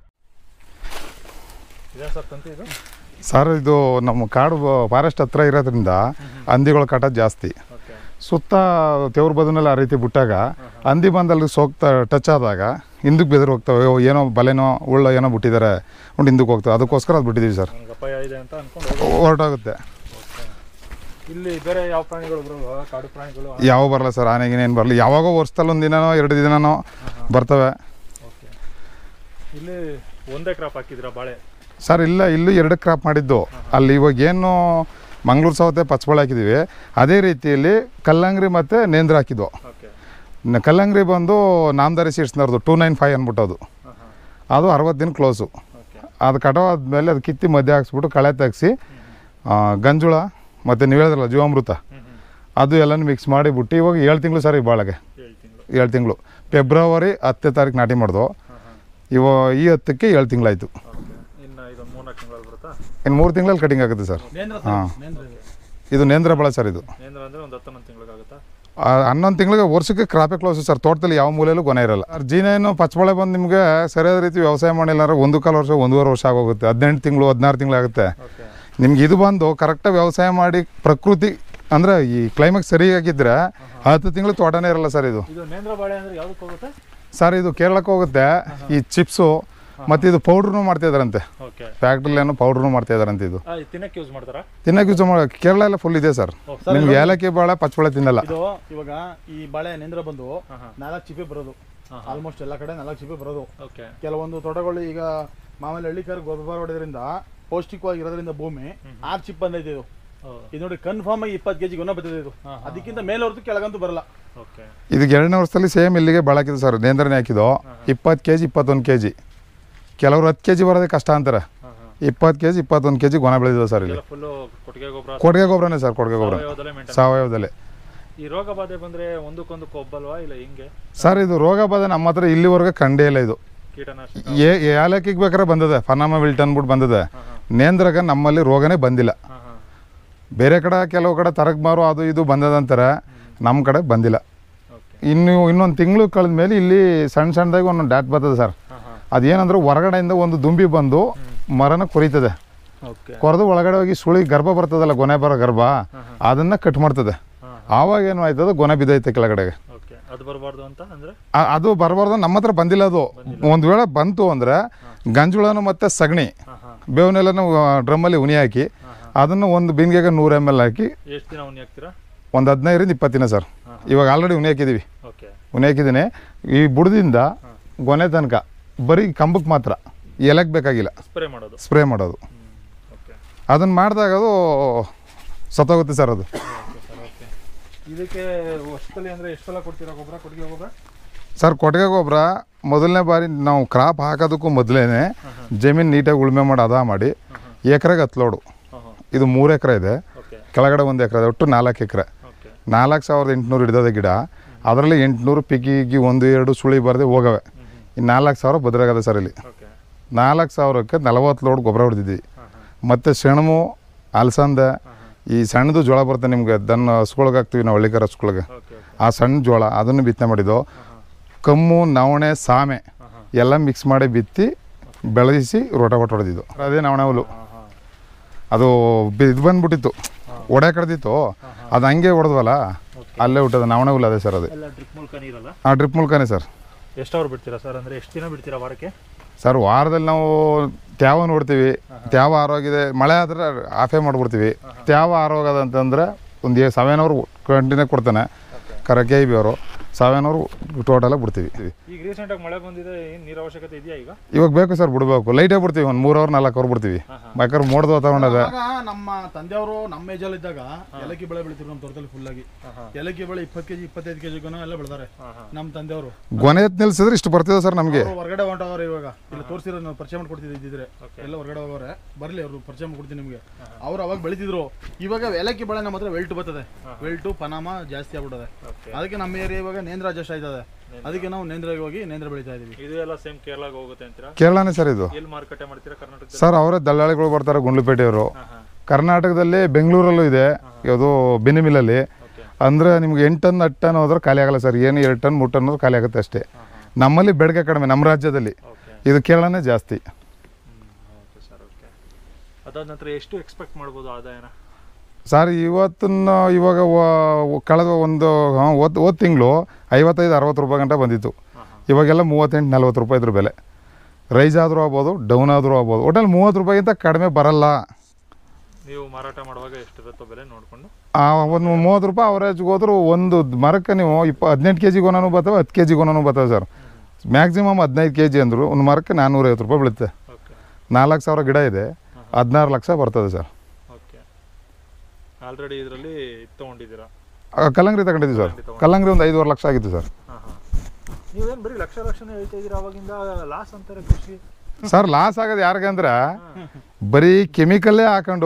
ಇದೆ ಸರ್ ತಂತಿ ಇದು ಸರ್ ಇದು ನಮ್ಮ ಕಾಡು ಫಾರೆಸ್ಟ್ ಹತ್ರ ಇರೋದ್ರಿಂದ ಹಂದಿಗಳ ಕಾಟ ಜಾಸ್ತಿ ಓಕೆ ಸುತ್ತ ತೆವ್ರ ಬದನಲ್ಲಿ ಆ ರೀತಿ ಬಿಟ್ಟಾಗ ಹಂದಿ ಬಂದಲ್ಲಿ ಸೋಗ್ತಾ ಟಚ್ ಆದಾಗ ಹಿಂದಕ್ಕೆ ಬೆದರು ಹೋಗ್ತವೆ ಅಯ್ಯೋ, ಏನೋ ಬಲೆನೋ ಉಳ್ಳ ಏನೋ ಬಿಟ್ಟಿದ್ದಾರೆ ನೋಡಿ ಹಿಂದಕ್ಕೆ ಹೋಗ್ತವೆ ಅದಕ್ಕೋಸ್ಕರ ಅದು ಬಿಟ್ಟಿದ್ದೀವಿ ಸರ್ ನನಗೆ ಅಪಾಯ ಇದೆ ಅಂತ ಅನ್ಕೊಂಡು ಹೋಗೋದು. ಹೊರಟೋಗುತ್ತೆ ಇಲ್ಲಿ ಬೇರೆ ಯಾವ ಪ್ರಾಣಿಗಳು ಬರಲ್ವಾ ಕಾಡು ಪ್ರಾಣಿಗಳು ಯಾವ ಬರಲ್ಲ ಸರ್ ಆನೆಗೇನೇನು ಬರಲ್ಲ ಯಾವಾಗೋ ವರ್ಷದಲ್ಲಿ ಒಂದು ದಿನನೋ ಎರಡು ದಿನನೋ ಬರ್ತವೆ ಓಕೆ ಇಲ್ಲಿ ಒಂದೇ ಕ್ರಾಪ್ ಹಾಕಿದ್ರ ಬಾಳೆ ಸರ್ ಇಲ್ಲ ಇಲ್ಲೂ ಎರಡು ಕ್ರಾಪ್ ಮಾಡಿದ್ದು ಅಲ್ಲಿ ಇವಾಗ ಏನು ಮಂಗಳೂರು ಸೌತೆ ಪಚ್ಚಬಾಳೆ ಹಾಕಿದ್ದೀವಿ ಅದೇ ರೀತಿಯಲ್ಲಿ ಕಲ್ಲಂಗಡಿ ಮತ್ತು ನೇಂದ್ರ ಹಾಕಿದ್ವು ಓಕೆ ನ- ಕಲ್ಲಂಗಡಿ ಬಂದು ನಾಮದಾರಿ ಸೀಡ್ಸ್ನವ್ರದ್ದು ಟೂ ನೈನ್ ಫೈವ್ ಅಂದ್ಬಿಟ್ಟು ಅದು ಹಾಂ ಹಾಂ ಅದು ಅರವತ್ತು ದಿನ ಕ್ಲೋಸು ಓಕೆ ಅದು ಕಟಾವಾದ್ಮೇಲೆ ಅದು ಕಿತ್ತಿ ಮಧ್ಯೆ ಹಾಕ್ಸ್ಬಿಟ್ಟು ಕಳೆ ತೆಗ್ಸಿ ಆ, ಗಂಜುಳ ಮತ್ತು ನೀವು ಹೇಳಿದ್ರಲ್ಲ ಜೀವಾಮೃತ ಹ್ಞೂ ಹ್ಞೂ ಅದು ಎಲ್ಲನೂ ಮಿಕ್ಸ್ ಮಾಡಿ ಬಿಟ್ಟು ಇವಾಗ ಏಳು ತಿಂಗಳು ಸರ್ ಈ ಬಾಳೆಗೆ ಏಳು ತಿಂಗಳು ಏಳು ತಿಂಗಳು ಫೆಬ್ರವರಿ ಹತ್ತನೇ ತಾರೀಕು ನಾಟಿ ಮಾಡ್ದು ಹಾಂ ಹಾಂ ಇವ ಈ ಹತ್ತಕ್ಕೆ ಏಳು ತಿಂಗಳಾಯಿತು ಓಕೆ ಇನ್ನು ಇದೊಂದು ಮೂರ್ನಾಲ್ಕು ತಿಂಗಳಲ್ಲಿ ಬರುತ್ತಾ ಇನ್ನು ಮೂರು ತಿಂಗಳಲ್ಲಿ ಕಟಿಂಗ್ ಆಗುತ್ತೆ ಸರ್ ನೇಂದ್ರ ಹಾಂ ನೇಂದ್ರ ಇದು. ಇದು ನೇಂದ್ರ ಬೆಳೆ ಸರ್ ಇದು ಏನಾರ ಅಂದರೆ ಒಂದು ಹತ್ತೊಂದು ತಿಂಗಳಿಗಾಗುತ್ತಾ ಆ, ಹನ್ನೊಂದು ತಿಂಗಳಿಗೆ ವರ್ಷಕ್ಕೆ ಕ್ರಾಪೇ ಕ್ಲೋಸು ಸರ್ ತೋಟದಲ್ಲಿ ಯಾವ ಮೂಲೆಯಲ್ಲೂ ಕೊನೆ ಇರಲ್ಲ ಸರ್ ಜೀನೇನು ಪಚ್ಚಬಾಳೆ ಬಂದು ನಿಮಗೆ ಸರಿಯಾದ ರೀತಿ ವ್ಯವಸಾಯ ಮಾಡಿಲ್ಲ ಅಂದ್ರೆ ಒಂದು ಕಾಲು ವರ್ಷ ಒಂದೂವರೆ ವರ್ಷ ಆಗೋಗುತ್ತೆ ಹದಿನೆಂಟು ತಿಂಗಳು ಹದಿನಾರು ತಿಂಗಳಾಗುತ್ತೆ ಓಕೆ ನಿಮ್ಗೆ ಇದು ಬಂದು ಕರೆಕ್ಟಾಗಿ ವ್ಯವಸಾಯ ಮಾಡಿ ಪ್ರಕೃತಿ ಅಂದರೆ ಈ ಕ್ಲೈಮ್ಯಾಕ್ಸ್ ಸರಿಯಾಗಿದ್ದರೆ ಹತ್ತು ತಿಂಗಳು ತೋಟನೇ ಇರಲ್ಲ ಸರ್ ಇದು ಇದು ನೇಂದ್ರ ಬಾಳೆ ಅಂದರೆ ಯಾವುದಕ್ಕೆ ಹೋಗುತ್ತೆ ಸರ್ ಇದು ಕೇರಳಕ್ಕೆ ಹೋಗುತ್ತೆ ಈ ಚಿಪ್ಸು ಮತ್ತು ಇದು ಪೌಡ್ರೂ ಮಾಡ್ತಾ ಇದಾರಂತೆ ಓಕೆ ಫ್ಯಾಕ್ಟ್ರಿಲೇನೋ ಪೌಡ್ರೂ ಮಾಡ್ತಾ ಇದಾರಂತೆ ಇದು ಇದು ತಿನ್ನಕ್ಕೆ ಯೂಸ್ ಮಾಡ್ತಾರಾ ತಿನ್ನಕ್ಕೆ ಯೂಸ್ ಮಾಡೋ ಕೇರಳ ಎಲ್ಲ ಫುಲ್ ಇದೆ ಸರ್ ಓ, ನಿಮ್ಗೆ ಏಲಕ್ಕಿ ಬಾಳೆ ಪಚ್ಚಬಾಳೆ ತಿನ್ನಲ್ಲ ಇದು ಇವಾಗ ಈ ಬಾಳೆ ನೇಂದ್ರ ಬಂದು ಹಾಂ ಹಾಂ ನಾಲ್ಕು ಚಿಪ್ಪೆ ಬರೋದು ಹಾಂ ಆಲ್ಮೋಸ್ಟ್ ಎಲ್ಲ ಕಡೆ ನಾಲ್ಕು ಚಿಪ್ಪೆ ಬರೋದು ಓಕೆ ಕೆಲವೊಂದು ತೋಟಗಳು ಈಗ ಮಾಮೂಲಿ ಹಳ್ಳಿಕಾರ್ ಗೊಬ್ಬರ ಹೊಡೆದ್ರಿಂದ ಪೌಷ್ಟಿಕವಾಗಿರೋದ್ರಿಂದ ಭೂಮಿ ಆರು ಚಿಪ್ ಬಂದೈತೆ ಇದು ಓ ಇದು ನೋಡಿ ಕನ್ಫರ್ಮ್ ಆಗಿ ಇಪ್ಪತ್ತು ಕೆಜಿ ಗುಣ ಬರ್ತದೆ ಇದು ಹಾಂ, ಹಾಂ. ಅದಕ್ಕಿಂತ ಮೇಲೆ ಹೊರತು ಕೆಳಗಂತೂ ಬರಲ್ಲ ಓಕೆ ಇದಕ್ಕೆ ಎರಡನೇ ವರ್ಷದಲ್ಲಿ ಸೇಮ್ ಇಲ್ಲಿಗೆ ಬಾಳೆ ಹಾಕಿದ್ದು ಸರ್ ನೇಂದ್ರನೇ ಹಾಕಿದ್ದು ಇಪ್ಪತ್ತು ಕೆ ಜಿ ಇಪ್ಪತ್ತೊಂದು ಕೆ ಜಿ ಕೆಲವ್ರು ಹತ್ತು ಕೆ ಜಿ ಬರೋದೇ ಕಷ್ಟ ಅಂತಾರೆ ಹಾಂ ಹಾಂ ಇಪ್ಪತ್ತು ಕೆ ಜಿ ಇಪ್ಪತ್ತೊಂದು ಕೆ ಜಿ ಗೊನೆ ಬೆಳೆದಿದೆ ಸರ್ ಇಲ್ಲಿ ಎಲ್ಲ ಫುಲ್ಲು ಕೊಟ್ಟಿಗೆ ಗೊಬ್ಬರ ಕೊಟ್ಟಿಗೆ ಗೊಬ್ಬರನೇ ಸರ್ ಕೊಟ್ಟಿಗೆ ಗೊಬ್ಬರ ಸಾವಯವದಲ್ಲೇ ಮೇಂಟೈನ್ ಸಾವಯವದಲ್ಲೇ ಈ ರೋಗ ಬಾಧೆ ಬಂದ್ರೆ ಒಂದಕ್ಕೊಂದು ಕೊಬ್ಬಲ್ವಾ ಇಲ್ಲ ಹಿಂಗೆ ಸರ್ ಇದು ರೋಗ ಬಾಧೆ ನಮ್ಮ ಹತ್ರ ಇಲ್ಲಿವರೆಗೆ ಕಂಡೇ ಇಲ್ಲ ಇದು ಕೀಟನಾಶಕ ಏ ಏಲಕ್ಕಿಗೆ ಬೇಕಾದ್ರೆ ಬಂದದೆ ಫನಾಮ ವಿಲ್ಟ್ ಅಂದ್ಬಿಟ್ಟು ಬಂದದೆ ಹಾಂ ಹಾಂ ನೇಂದ್ರಾಗ ನಮ್ಮಲ್ಲಿ ರೋಗನೇ ಬಂದಿಲ್ಲ ಹಾಂ ಹಾಂ ಬೇರೆ ಕಡೆ ಕೆಲವು ಕಡೆ ತರಕ್ ಮಾರು ಅದು ಇದು ಬಂದದಂತಾರೆ ನಮ್ಮ ಕಡೆ ಬಂದಿಲ್ಲ ಓಕೆ ಇನ್ನು ಇನ್ನೊಂದು ತಿಂಗಳು ಕಳೆದ ಮೇಲೆ ಇಲ್ಲಿ ಸಣ್ಣ ಸಣ್ಣದಾಗಿ ಒಂದೊಂದು ಡಾಟ್ ಬರ್ತದೆ ಸರ್ ಹಾಂ ಹಾಂ ಅದೇನಂದ್ರೆ ಹೊರಗಡೆಯಿಂದ ಒಂದು ದುಂಬಿ ಬಂದು ಮರನ ಕೊರಿತದೆ ಓಕೆ ಕೊರೆದು ಒಳಗಡೆ ಹೋಗಿ ಸುಳಿ ಗರ್ಭ ಬರ್ತದಲ್ಲ ಗೊನೆ ಬರೋ ಗರ್ಭ ಅದನ್ನು ಕಟ್ ಮಾಡ್ತದೆ ಹಾಂ ಆವಾಗ ಏನು ಆಯ್ತದ ಗೊನೆ ಬಿದ್ದೈತೆ ಕೆಳಗಡೆಗೆ ಓಕೆ ಅದು ಬರಬಾರ್ದು ಅಂತ ಅಂದ್ರೆ ಆ- ಅದು ಬರಬಾರ್ದು ನಮ್ಮ ಹತ್ರ ಬಂದಿಲ್ಲ ಅದು ಒಂದು ವೇಳೆ ಬಂತು ಅಂದರೆ ಗಂಜುಳನು ಮತ್ತು ಸಗಣಿ ಹಾಂ ಹಾಂ ಬೇವನ್ನೆಲ್ಲನೂ ಡ್ರಮ್ಮಲ್ಲಿ ಉನಿ ಹಾಕಿ ಹಾಂ ಹಾಂ ಅದನ್ನು ಒಂದು ಬಿನ್ಗೆಗೆ ನೂರು ಎಮ್ ಎಲ್ ಹಾಕಿ ಎಷ್ಟು ದಿನ ಉಣ್ಣಿ ಹಾಕ್ತೀರಾ ಒಂದು ಹದಿನೈದರಿಂದ ಇಪ್ಪತ್ತು ದಿನ ಸರ್ ಹಾಂ ಇವಾಗ ಆಲ್ರೆಡಿ ಉನಿ ಹಾಕಿದ್ದೀವಿ ಓಕೆ ಉನಿ ಹಾಕಿದ್ದೀನಿ ಈ ಬುಡದಿಂದ ಗೊನೆ ತನಕ ಬರೀ ಕಂಬಕ್ಕೆ ಮಾತ್ರ ಎಲೆಗೆ ಬೇಕಾಗಿಲ್ಲ ಸ್ಪ್ರೇ ಮಾಡೋದು ಸ್ಪ್ರೇ ಮಾಡೋದು ಹ್ಞೂ ಓಕೆ ಅದನ್ನು ಮಾಡಿದಾಗ ಅದು ಸತ್ತೋಗುತ್ತೆ ಸರ್ ಅದು ಓಕೆ ಸರ್ ಓಕೆ ಇದಕ್ಕೆ ವರ್ಷದಲ್ಲಿ ಅಂದರೆ ಎಷ್ಟು ಸಲ ಕೊಡ್ತೀರಾ ಗೊಬ್ಬರ ಕೊಟ್ಟಿಗೆ ಗೊಬ್ಬರ ಸರ್ ಕೊಟ್ಟಿಗೆ ಗೊಬ್ಬರ ಮೊದಲನೇ ಬಾರಿ ನಾವು ಕ್ರಾಪ್ ಹಾಕೋದಕ್ಕೂ ಮೊದಲೇ ಜಮೀನು ನೀಟಾಗಿ ಉಳುಮೆ ಮಾಡಿ ಅದ ಮಾಡಿ ಎಕರೆಗೆ ಹತ್ತು ಲೋಡು ಹಾಂ ಹಾಂ ಇದು ಮೂರು ಎಕರೆ ಇದೆ ಓಕೆ ಕೆಳಗಡೆ ಒಂದು ಎಕರೆ ಇದೆ ಒಟ್ಟು ನಾಲ್ಕು ಎಕರೆ ಓಕೆ ನಾಲ್ಕು ಸಾವಿರದ ಎಂಟುನೂರು ಹಿಡಿದದ ಗಿಡ ಅದರಲ್ಲಿ ಎಂಟುನೂರು ಪಿಕ್ಕಿಗಿ ಒಂದು ಎರಡು ಸುಳಿ ಬರದೆ ಹೋಗವೆ ಇನ್ನು ನಾಲ್ಕು ಸಾವಿರ ಬದ್ರಾಗದೆ ಸರ್ ಇಲ್ಲಿ ಓಕೆ ನಾಲ್ಕು ಸಾವಿರಕ್ಕೆ ನಲವತ್ತು ಲೋಡ್ ಗೊಬ್ಬರ ಹೊಡೆದಿದ್ವಿ ಹಾಂ ಹಾಂ ಮತ್ತು ಸೆಣಮು ಅಲಸಂದೆ ಹಾಂ ಹಾಂ ಈ ಸಣ್ಣದು ಜೋಳ ಬರುತ್ತೆ ನಿಮ್ಗೆ ದನ್ನ ಹಸ್ಕೊಳಗೆ ಹಾಕ್ತೀವಿ ನಾವು ಹಳ್ಳಿಕರ ಹಸ್ಕೊಳಗೆ ಓಕೆ ಓಕೆ ಆ ಸಣ್ಣ ಜೋಳ ಅದನ್ನು ಬಿತ್ತನೆ ಮಾಡಿದ್ದು ಹಾಂ ಹಾಂ ಕಮ್ಮು ನವಣೆ ಸಾಮೆ ಹಾಂ ಹಾಂ ಎಲ್ಲ ಮಿಕ್ಸ್ ಮಾಡಿ ಬಿತ್ತಿ ಬೆಳೆಸಿ ರೋಟೋಟ್ ಹೊಡೆದಿದ್ದು ಅದೇ ನವಣೆ ಹುಲ್ಲು ಹಾಂ ಹಾಂ ಅದು ಬಿ- ಇದು ಬಂದ್ಬಿಟ್ಟಿತ್ತು ಒಡೆ ಕಡ್ದಿತ್ತು ಅದು ಹಂಗೆ ಹೊಡೆದ್ವಲ್ಲ ಓಕೆ ಅಲ್ಲೇ ಹುಟ್ಟದ ನವಣೆ ಹುಲ್ಲು ಅದೇ ಸರ್ ಅದು ಎಲ್ಲ ಡ್ರಿಪ್ ಮೂಲಕ ನೀರಲ್ಲ ಆ ಡ್ರಿಪ್ ಮೂಲಕನೇ ಸರ್ ಎಷ್ಟು ಅವ್ರು ಬಿಡ್ತೀರಾ ಸರ್ ಅಂದರೆ ಎಷ್ಟು ದಿನ ಬಿಡ್ತೀರಾ ವಾರಕ್ಕೆ ಸರ್ ವಾರದಲ್ಲಿ ನಾವು ತ್ಯಾವ ನೋಡ್ತೀವಿ ತ್ಯಾವ ಆರೋಗಿದೆ ಮಳೆ ಆದ್ರೆ ಆಫೇ ಮಾಡ್ಬಿಡ್ತೀವಿ ತ್ಯಾವ ಆರೋಗದ ಅಂತಂದ್ರೆ ಒಂದು ಸೆವೆನ್ ಅವರ್ ಕಂಟಿನ್ಯೂ ಕೊಡ್ತಾನೆ ಓಕೆ ಕರ ಕೆ ಬಿ ಅವರು ಸೆವೆನ್ ಅವರು ಟೋಟಲಾಗಿ ಬಿಡ್ತೀವಿ ಈಗ ರೀಸೆಂಟಾಗಿ ಮಳೆ ಬಂದಿದೆ ಏನು ನೀರು ಅವಶ್ಯಕತೆ ಇದೆಯಾ ಈಗ ಇವಾಗ ಬೇಕು ಸರ್ ಬಿಡಬೇಕು ಲೈಟೇ ಬಿಡ್ತೀವಿ ಒಂದು ಮೂರು ಅವರ್ ನಾಲ್ಕು ಅವರ್ ಬಿಡ್ತೀವಿ ಹಾಂ ಹಾಂ ಬೇಕಾದ್ರೆ ಮೋಡ್ದು ತಗೊಂಡದ ಆಗ ನಮ್ಮ ತಂದೆಯವರು ನಮ್ಮ ಏಜಲ್ಲಿ ಇದ್ದಾಗ ಏಲಕ್ಕಿ ಬೆಳೆ ಬೆಳಿತಿದ್ರು ನಮ್ಮ ತೋಟದಲ್ಲಿ ಫುಲ್ ಆಗಿ ಹಾಂ ಹಾಂ ಏಲಕ್ಕಿ ಬೆಳೆ ಇಪ್ಪತ್ತು ಕೆಜಿ ಇಪ್ಪತ್ತೈದು ಕೆಜಿ ಎಲ್ಲ ಬೆಳೆದಾರೆ ಹಾಂ ಹಾಂ ನಮ್ಮ ತಂದೆಯವರು ಗೊನೆ ಎತ್ತು ನಿಲ್ಸಿದ್ರೆ ಇಷ್ಟು ಬರ್ತಿದೆ ಸರ್ ನಮಗೆ ಅವ್ರು ಹೊರಗಡೆ ಹೊಂಟವ್ರೆ ಇವಾಗ ಇಲ್ಲಿ ತೋರಿಸಿರೋ ನಾವು ಪರಿಚಯ ಮಾಡ್ಕೊಡ್ತಿದ್ದೆ ಇದ್ದಿದ್ರೆ ಓಕೆ ಎಲ್ಲ ಹೊರಗಡೆ ಹೋಗೋರೆ ಬರಲಿ ಅವರು ಪರಿಚಯ ಮಾಡ್ಕೊಡ್ತೀನಿ ನಿಮಗೆ ಅವ್ರು ಅವಾಗ ಬೆಳಿತಿದ್ರು ಇವಾಗ ಏಲಕ್ಕಿ ಬೆಳೆ ನಮ್ಮ ಹತ್ರ ವೆಲ್ಟ್ ಬರ್ತದೆ ವೆಲ್ಟು ಪನಾಮ ಜಾಸ್ತಿ ಆಗ್ಬಿಟ್ಟದೆ ಓಕೆ ಅದಕ್ಕೆ ನಮ್ಮ ಏರಿಯಾ ಇವಾಗ ನೇಂದ್ರ ಅಡ್ಜಸ್ಟ್ ಆಯ್ತದೆ ಅದಕ್ಕೆ ನಾವು ನೇಂದ್ರಗೆ ಹೋಗಿ ನೇಂದ್ರ ಬೆಳಿತಾ ಇದೀವಿ ಇದು ಎಲ್ಲ ಸೇಮ್ ಕೇರಳಗೆ ಹೋಗುತ್ತೆ ಅಂತೀರಾ ಕೇರಳನೇ ಸರ್ ಇದು ಎಲ್ಲಿ ಮಾರುಕಟ್ಟೆ ಮಾಡ್ತೀರಾ ಕರ್ನಾಟಕದಲ್ಲಿ ಸರ್ ಅವರೇ ದಲ್ಲಾಳಿಗಳು ಬರ್ತಾರೆ ಗುಂಡ್ಲುಪೇಟೆಯವರು ಹಾಂ ಹಾಂ ಕರ್ನಾಟಕದಲ್ಲಿ ಬೆಂಗಳೂರಲ್ಲೂ ಇದೆ ಯಾವುದು ಬೆನಿಮಿಲಲ್ಲಿ ಓಕೆ ಅಂದರೆ ನಿಮ್ಗೆ ಎಂಟು ಟನ್ ಹತ್ತು ಟನ್ ಹೋದ್ರೆ ಖಾಲಿ ಆಗಲ್ಲ ಸರ್ ಏನು ಎರಡು ಟನ್ ಮೂರು ಟನ್ ಹೋದ್ರೆ ಖಾಲಿ ಆಗುತ್ತೆ ಅಷ್ಟೇ ಹಾಂ ಹಾಂ ನಮ್ಮಲ್ಲಿ ಬೇಡಿಕೆ ಕಡಿಮೆ ನಮ್ಮ ರಾಜ್ಯದಲ್ಲಿ ಓಕೆ ಇದು ಕೇರಳನೇ ಜಾಸ್ತಿ ಓಕೆ ಸರ್ ಓಕೆ ಅದಾದ ನಂತರ ಎಷ್ಟು ಎಕ್ಸ್ಪೆಕ್ಟ್ ಮಾಡ್ಬೋದು ಆದಾಯನ ಸರ್ ಇವತ್ತನ್ನ ಇವಾಗ ವ- ಕಳೆದ ಒಂದು ಓದ್ ಓದ್ ತಿಂಗಳು ಐವತ್ತೈದು ಅರವತ್ತು ರೂಪಾಯಿ ಗಂಟ ಬಂದಿತ್ತು ಹಾಂ ಹಾಂ ಇವಾಗೆಲ್ಲ ಮೂವತ್ತೆಂಟು ನಲ್ವತ್ತು ರೂಪಾಯಿ ಇದ್ರ ಬೆಲೆ ರೈಸ್ ಆದರೂ ಆಗ್ಬೋದು ಡೌನ್ ಆದರೂ ಆಗ್ಬೋದು ಒಟ್ಟಲ್ಲಿ ಮೂವತ್ತು ರೂಪಾಯಿಗಿಂತ ಕಡಿಮೆ ಬರಲ್ಲ ನೀವು ಮಾರಾಟ ಮಾಡುವಾಗ ಎಷ್ಟಿರುತ್ತೋ ಬೆಲೆ ನೋಡಿಕೊಂಡು ಆ ಒಂದು ಮೂವತ್ತು ರೂಪಾಯಿ ಅವರೇಜ್ಗೆ ಹೋದ್ರು ಒಂದು ಮರಕ್ಕೆ ನೀವು ಇಪ್ಪ ಹದಿನೆಂಟು ಕೆ ಜಿ ಗೊನೂ ಬರ್ತವೆ ಹತ್ತು ಕೆ ಜಿ ಗೊನೂ ಬರ್ತವೆ ಸರ್ ಮ್ಯಾಕ್ಸಿಮಮ್ ಹದಿನೈದು ಕೆ ಜಿ ಅಂದರು ಒಂದು ಮರಕ್ಕೆ ನಾನ್ನೂರೈವತ್ತು ರೂಪಾಯಿ ಬೀಳುತ್ತೆ ಓಕೆ ನಾಲ್ಕು ಸಾವಿರ ಗಿಡ ಇದೆ ಹದಿನಾರು ಲಕ್ಷ ಬರ್ತದೆ ಸರ್ ಓಕೆ ಆಲ್ರೆಡಿ ಇದರಲ್ಲಿ ತೊಗೊಂಡಿದ್ದೀರಾ ಆ, ಕಲ್ಲಂಗಡಿ ತಗೊಂಡಿದ್ದೀವಿ ಸರ್ ಕಲ್ಲಂಗಡಿ ಒಂದು ಐದುವರೆ ಲಕ್ಷ ಆಗಿತ್ತು ಸರ್ ಹಾಂ ಹಾಂ ನೀವೇನು ಬರೀ ಲಕ್ಷ ಲಕ್ಷನೇ ಹೇಳ್ತಾ ಇದ್ದೀರಾ ಅವಾಗಿಂದ ಲಾಸ್ ಅಂತಾರೆ ಕೃಷಿ ಸರ್ ಲಾಸ್ ಆಗೋದು ಯಾರಿಗೆ ಅಂದ್ರೆ ಬರೀ ಕೆಮಿಕಲ್ಲೇ ಹಾಕೊಂಡು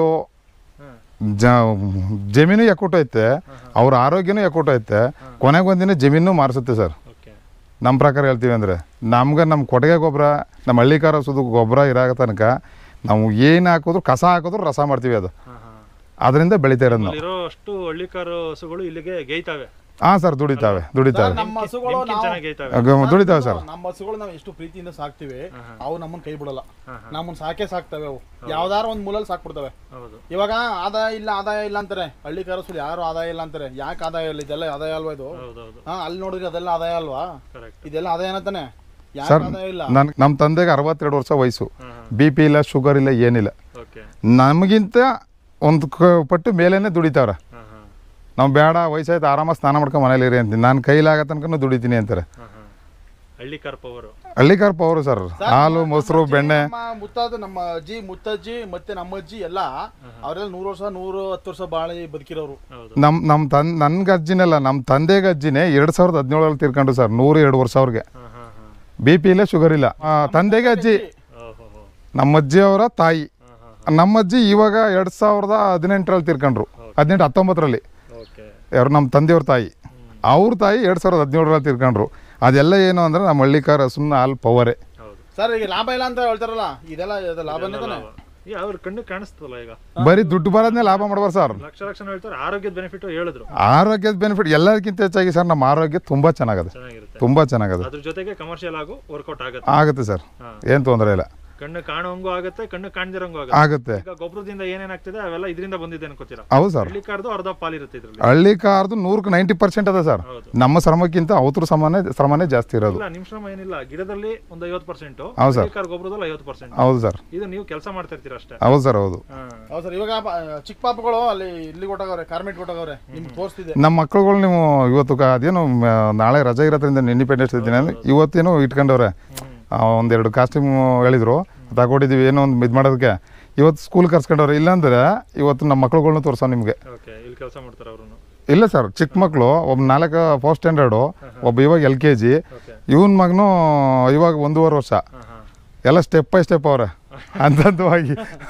ಹಾಂ ಜ ಜಮೀನು ಎಕ್ಕುಟ್ಟೈತೆ ಅವ್ರ ಆರೋಗ್ಯನೂ ಎಕ್ಕುಟ್ಟೈತೆ ಕೊನೆಗೆ ಒಂದಿನ ಜಮೀನು ಮಾರಿಸುತ್ತೆ ಸರ್ ಓಕೆ ನಮ್ಮ ಪ್ರಕಾರ ಹೇಳ್ತೀವಿ ಅಂದರೆ ನಮ್ಗೆ ನಮ್ಮ ಕೊಟ್ಟಿಗೆ ಗೊಬ್ಬರ ನಮ್ಮ ಹಳ್ಳಿಕಾರ ಸುದು ಗೊಬ್ಬರ ಇರೋ ತನಕ ನಾವು ಏನು ಹಾಕಿದ್ರು ಕಸ ಹಾಕಿದ್ರು ರಸ ಮಾಡ್ತೀವಿ ಅದು ಹಾಂ ಹಾಂ ಅದರಿಂದ ಬೆಳಿತಾ ಇರೋದು ನಾವು ಅಲ್ಲಿರೋ ಅಷ್ಟು ಹಳ್ಳಿಕಾರು ಹಸುಗಳು ಇಲ್ಲಿಗೆ ಗೇಯ್ತಾವೆ ಹಾಂ ಸರ್ ದುಡಿತಾವೆ ದುಡಿತಾವೆ ನಮ್ಮ ಹಸುಗಳು ನಿಮ್ಗಿಂತ ನಾವು ಚೆನ್ನಾಗಿ ಗೇಯ್ತಾವೆ ಅಗ- ದುಡಿತಾವೆ ಸರ್ ನಮ್ಮ ಹಸುಗಳು ನಾವು ಎಷ್ಟು ಪ್ರೀತಿಯಿಂದ ಸಾಕ್ತಿವಿ ಹಾಂ ಅವು ನಮ್ಮನ್ನ ಕೈ ಬಿಡಲ್ಲ ಹಾಂ ಹಾಂ ನಮ್ಮನ್ನ ಸಾಕೆ ಸಾಕ್ತವೆ ಅವು ಯಾವ್ದಾರ ಒಂದ್ ಮೂಲಲ್ಲಿ ಸಾಕ್ಬಿಡ್ತವೆ ಹೌದು ಇವಾಗ ಆದಾಯ ಇಲ್ಲ ಆದಾಯ ಇಲ್ಲ ಅಂತಾರೆ ಹಳ್ಳಿ ಕಾರಸಲ್ಲಿ ಯಾರು ಆದಾಯ ಇಲ್ಲ ಅಂತಾರೆ ಯಾಕೆ ಆದಾಯ ಇಲ್ಲ ಇದೆಲ್ಲ ಆದಾಯ ಅಲ್ವಾ ಇದು ಹೌದು ಹೌದು ಹಾ ಅಲ್ಲಿ ನೋಡಿದ್ರೆ ಅದೆಲ್ಲ ಆದಾಯ ಅಲ್ವಾ ಕರೆಕ್ಟ್ ಇದೆಲ್ಲ ಆದಾಯ ತಾನೆ ಯಾಕೆ ಸರ್ ಆದಾಯ ಇಲ್ಲ ನನ್ ನಮ್ಮ ತಂದೆಗೆ ಅರವತ್ತೆರಡು ವರ್ಷ ವಯಸ್ಸು ಹಾಂ ಹಾಂ ಬಿ ಪಿ ಇಲ್ಲ ಶುಗರ್ ಇಲ್ಲ ಏನಿಲ್ಲ ಓಕೆ ನಮಗಿಂತ ಒಂದು ಕ- ಪಟ್ಟು ಮೇಲೇನೆ ದುಡಿತಾವ್ರೆ ಹಾಂ ಹಾಂ ನಾವು ಬೇಡ ವಯಸ್ಸಾಯ್ತು ಆರಾಮಾಗಿ ಸ್ನಾನ ಮಾಡ್ಕೊಂಡು ಮನೇಲಿ ಇರಿ ಅಂತೀನಿ ನಾನು ಕೈಲಾಗ ತನಕ ದುಡಿತೀನಿ ಅಂತಾರೆ ಹಾಂ ಹಾಂ Hallikar power Hallikar power sir ಹಾಲು ಮೊಸರು ಬೆಣ್ಣೆ ನಮ್ಮ ಮುತ್ತಾದ ನಮ್ಮ ಅಜ್ಜಿ ಮುತ್ತಜ್ಜಿ ಮತ್ತೆ ನಮ್ಮ ಅಜ್ಜಿ ಎಲ್ಲ ಅವರೆಲ್ಲ ನೂರು ವರ್ಷ ನೂರು ಹತ್ತು ವರ್ಷ ಬಾಳಿ ಬದುಕಿರೋರು ಹೌದು ನಮ್ಮ ನಮ್ಮ ತನ್ ನನ್ಗೆ ಅಜ್ಜಿನಲ್ಲ ನಮ್ಮ ತಂದೆಗೆ ಅಜ್ಜಿನೇ ಎರಡು ಸಾವಿರದ ಹದಿನೇಳರಲ್ಲಿ ತೀರ್ಕೊಂಡ್ರು ಸರ್ ನೂರು ಎರಡು ವರ್ಷ ಅವ್ರಿಗೆ ಹಾಂ ಹಾಂ ಹಾಂ ಬಿ ಪಿ ಇಲ್ಲ ಶುಗರ್ ಇಲ್ಲ ಆ, ತಂದೆಗೆ ಅಜ್ಜಿ ಓಹೋ ನಮ್ಮ ಅಜ್ಜಿಯವರ ತಾಯಿ ಹಾಂ ಹಾಂ ನಮ್ಮ ಅಜ್ಜಿ ಇವಾಗ ಎರಡು ಸಾವಿರದ ಹದಿನೆಂಟರಲ್ಲಿ ತೀರ್ಕೊಂಡ್ರು ಹದಿನೆಂಟು ಹತ್ತೊಂಬತ್ತರಲ್ಲಿ ಓಕೆ ಯಾರು ನಮ್ಮ ತಂದೆಯವ್ರ ತಾಯಿ ಅವ್ರ ತಾಯಿ ಎರಡು ಸಾವಿರದ ಹದಿನೇಳರಲ್ಲಿ ತೀರ್ಕೊಂಡ್ರು ಅದೆಲ್ಲ ಏನು ಅಂದರೆ ನಮ್ಮ ಹಳ್ಳಿಕಾರ ಸುಮ್ಮನೆ ಹಾಲು ಪವರೇ ಹೌದು ಸರ್ ಈಗ ಲಾಭ ಇಲ್ಲ ಅಂತ ಹೇಳ್ತಾರಲ್ಲ ಇದೆಲ್ಲ ಇದು ಲಾಭನೇ ತಾನೆ ಈ ಅವ್ರ ಕಣ್ಣು ಕಾಣಿಸ್ತಲ್ಲ ಈಗ ಬರೀ ದುಡ್ಡು ಬರೋದನ್ನೇ ಲಾಭ ಮಾಡ್ಬಾರ್ದು ಸರ್ ಲಕ್ಷ ಲಕ್ಷ ಹೇಳ್ತಾರೆ ಆರೋಗ್ಯದ ಬೆನಿಫಿಟ್ ಹೇಳಿದ್ರು ಆರೋಗ್ಯದ ಬೆನಿಫಿಟ್ ಎಲ್ಲದಕ್ಕಿಂತ ಹೆಚ್ಚಾಗಿ ಸರ್ ನಮ್ಮ ಆರೋಗ್ಯ ತುಂಬ ಚೆನ್ನಾಗದೆ ಚೆನ್ನಾಗಿರುತ್ತೆ ತುಂಬ ಚೆನ್ನಾಗದೆ ಅದ್ರ ಜೊತೆಗೆ ಕಮರ್ಷಿಯಲ್ ಆಗು ವರ್ಕೌಟ್ ಆಗುತ್ತೆ ಆಗುತ್ತೆ ಸರ್ ಹಾ. ಏನು ತೊಂದರೆ ಇಲ್ಲ ಕಣ್ಣು ಕಾಣೋಂಗೂ ಆಗುತ್ತೆ ಕಣ್ಣು ಕಾಣ್ದಿರಂಗೂ ಆಗುತ್ತೆ ಆಗುತ್ತೆ ಈಗ ಗೊಬ್ಬರದಿಂದ ಏನೇನಾಗ್ತಿದೆ ಅವೆಲ್ಲ ಇದರಿಂದ ಬಂದಿದೆ ಅನ್ಕೋತೀರಾ ಹೌದು ಸರ್ ಹಳ್ಳಿ ಕಾರ್ದು ಅರ್ಧ ಪಾಲಿರುತ್ತೆ ಇದ್ರಲ್ಲಿ ಹಳ್ಳಿ ಕಾರ್ದು ನೂರಕ್ಕೆ ನೈಂಟಿ ಪರ್ಸೆಂಟ್ ಅದ ಸರ್ ಹೌದು ನಮ್ಮ ಶ್ರಮಕ್ಕಿಂತ ಅವ್ರ ಶ್ರಮನೇ ಶ್ರಮನೇ ಜಾಸ್ತಿ ಇರೋದು ಇಲ್ಲ ನಿಮ್ ಶ್ರಮ ಏನಿಲ್ಲ ಗಿಡದಲ್ಲಿ ಒಂದು ಐವತ್ತು ಪರ್ಸೆಂಟ್ ಹೌದು ಸರ್. ಕಾರ್ ಗೊಬ್ಬರದಲ್ಲಿ ಐವತ್ತು ಪರ್ಸೆಂಟ್ ಹೌದು ಸರ್ ಇದು ನೀವು ಕೆಲಸ ಮಾಡ್ತಾ ಇರ್ತೀರ ಅಷ್ಟೇ ಹೌದು ಸರ್ ಹೌದು ಹಾ. ಹೌದು ಸರ್ ಇವಾಗ ಪ- ಚಿಕ್ಕ ಪಾಪಗಳು ಅಲ್ಲಿ ಇಲ್ಲಿ ಕೊಟ್ಟಾಗವ್ರೆ ಕಾರ್ಮೆಂಟ್ ಕೊಟ್ಟಾಗವ್ರೆ ನಿಮ್ಗೆ ತೋರಿಸ್ತಿದೆ ನಮ್ಮ ಮಕ್ಳುಗಳು ನೀವು ಇವತ್ತು ಕ- ಅದೇನು ಮ- ನಾಳೆ ರಜೆ ಇರೋದ್ರಿಂದ ಇಂಡಿಪೆಂಡೆನ್ಸ್ ದಿನ ಇವತ್ತೇನು ಇಟ್ಕೊಂಡವ್ರೆ ಹ್ಮ್. ಒಂದೆರಡು ಕಾಸ್ಟ್ಯೂಮ್ ಹೇಳಿದ್ರು ತಗೊಂಡಿದ್ದೀವಿ ಏನೋ ಒಂದು ಇದು ಮಾಡೋದಕ್ಕೆ ಇವತ್ತು ಸ್ಕೂಲ್ ಕರ್ಸ್ಕೊಂಡವ್ರೆ ಇಲ್ಲಾಂದ್ರೆ ಇವತ್ತು ನಮ್ಮ ಮಕ್ಳುಗಳ್ನ ತೋರ್ಸೋ ನಿಮಗೆ ಓಕೆ ಇಲ್ಲಿ ಕೆಲಸ ಮಾಡ್ತಾರೆ ಅವರು ಇಲ್ಲ ಸರ್ ಚಿಕ್ಕ ಮಕ್ಕಳು ಒಬ್ಬ ನಾಲ್ಕು ಫಸ್ಟ್ ಸ್ಟ್ಯಾಂಡರ್ಡು ಒಬ್ಬ ಇವಾಗ ಎಲ್ ಕೆ ಜಿ ಓಕೆ ಇವನ್ ಮಗನು ಇವಾಗ ಒಂದೂವರೆ ವರ್ಷ ಹಾ ಹಾ ಎಲ್ಲ ಸ್ಟೆಪ್ ಬೈ ಸ್ಟೆಪ್ ಅವ್ರೆ ಅಂತಂತವಾಗಿ